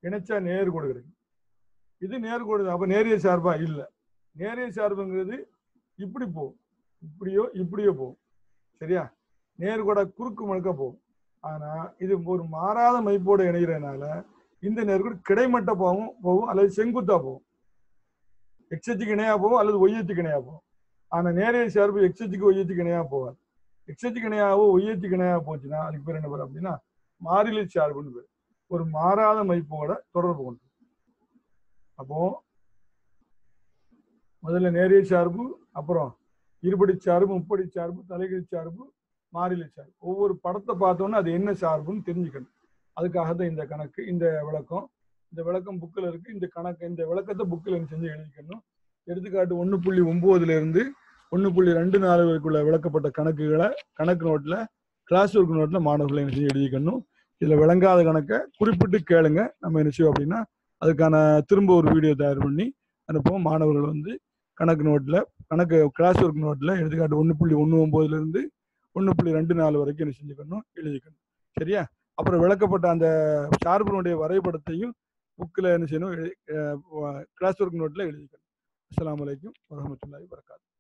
இணைச்சா நேர்கோடு கிடைக்கும் இது நேர்கோடு அப்ப நேரிய சார்பா இல்ல நேரிய சார்புங்கிறது இப்படி போகும் இப்படியோ இப்படியோ போகும் சரியா நேர்கோட குறுக்கு மழுக்க போகும் ஆனா இது ஒரு மாறாத மைப்போடு இணைகிறதுனால இந்த நேர்கோடு கிடைமட்ட போகும் போகும் அல்லது செங்குத்தா போகும் எக்ஸச்சுக்கு இணையா போகும் அல்லது ஒய்யச்சுக்கு இணையா போகும் ஆனா நேரிய சார்பு எக்ஸச்சுக்கு ஒய்யச்சுக்கு இணையா போகாது எக்ஸச்சுக்கு இணையாவோ ஒய்யச்சுக்கு இணையா போச்சுன்னா அதுக்கு பேர் என்ன பேர் அப்படின்னா மாறிலி சார்புன்னு பேர் ஒரு மாறாத மைப்போட தொடர்பு கொண்டு அப்போ முதல்ல நேரிய சார்பு அப்புறம் இருபடி சார்பு முப்படி சார்பு தலைகீழ் சார்பு மாறிலி சார்பு ஒவ்வொரு படத்தை பார்த்தோன்னா அது என்ன சார்புன்னு தெரிஞ்சுக்கணும் அதுக்காக தான் இந்த கணக்கு இந்த விளக்கம் இந்த விளக்கம் புக்கில் இருக்கு இந்த கணக்கு இந்த விளக்கத்தை புக்கில் செஞ்சு எழுதிக்கணும் எடுத்துக்காட்டு ஒன்று புள்ளி ஒன்பதுல இருந்து ஒன்று புள்ளி ரெண்டு நாலு வரைக்குள்ள விளக்கப்பட்ட கணக்குகளை கணக்கு நோட்டில் கிளாஸ் ஒர்க் நோட்டில் மாணவர்களை என்ன செய்ய எழுதிக்கணும் இதில் விளங்காத கணக்கை குறிப்பிட்டு கேளுங்க நம்ம என்ன செய்வோம் அப்படின்னா அதுக்கான திரும்ப ஒரு வீடியோ தயார் பண்ணி அனுப்புவோம் மாணவர்கள் வந்து கணக்கு நோட்டில் கணக்கு கிளாஸ் ஒர்க் நோட்டில் எடுத்துக்காட்டு ஒன்று புள்ளி ஒன்று ஒம்போதுலேருந்து ஒன்று புள்ளி ரெண்டு நாலு வரைக்கும் என்ன செஞ்சுக்கணும் எழுதிக்கணும் சரியா அப்புறம் விளக்கப்பட்ட அந்த சார்பினுடைய வரைபடத்தையும் புக்கில் என்ன செய்யணும் கிளாஸ் ஒர்க் நோட்டில் எழுதிக்கணும் அஸ்ஸலாமு அலைக்கும் வரஹ்மத்துல்லாஹி வரகாத்து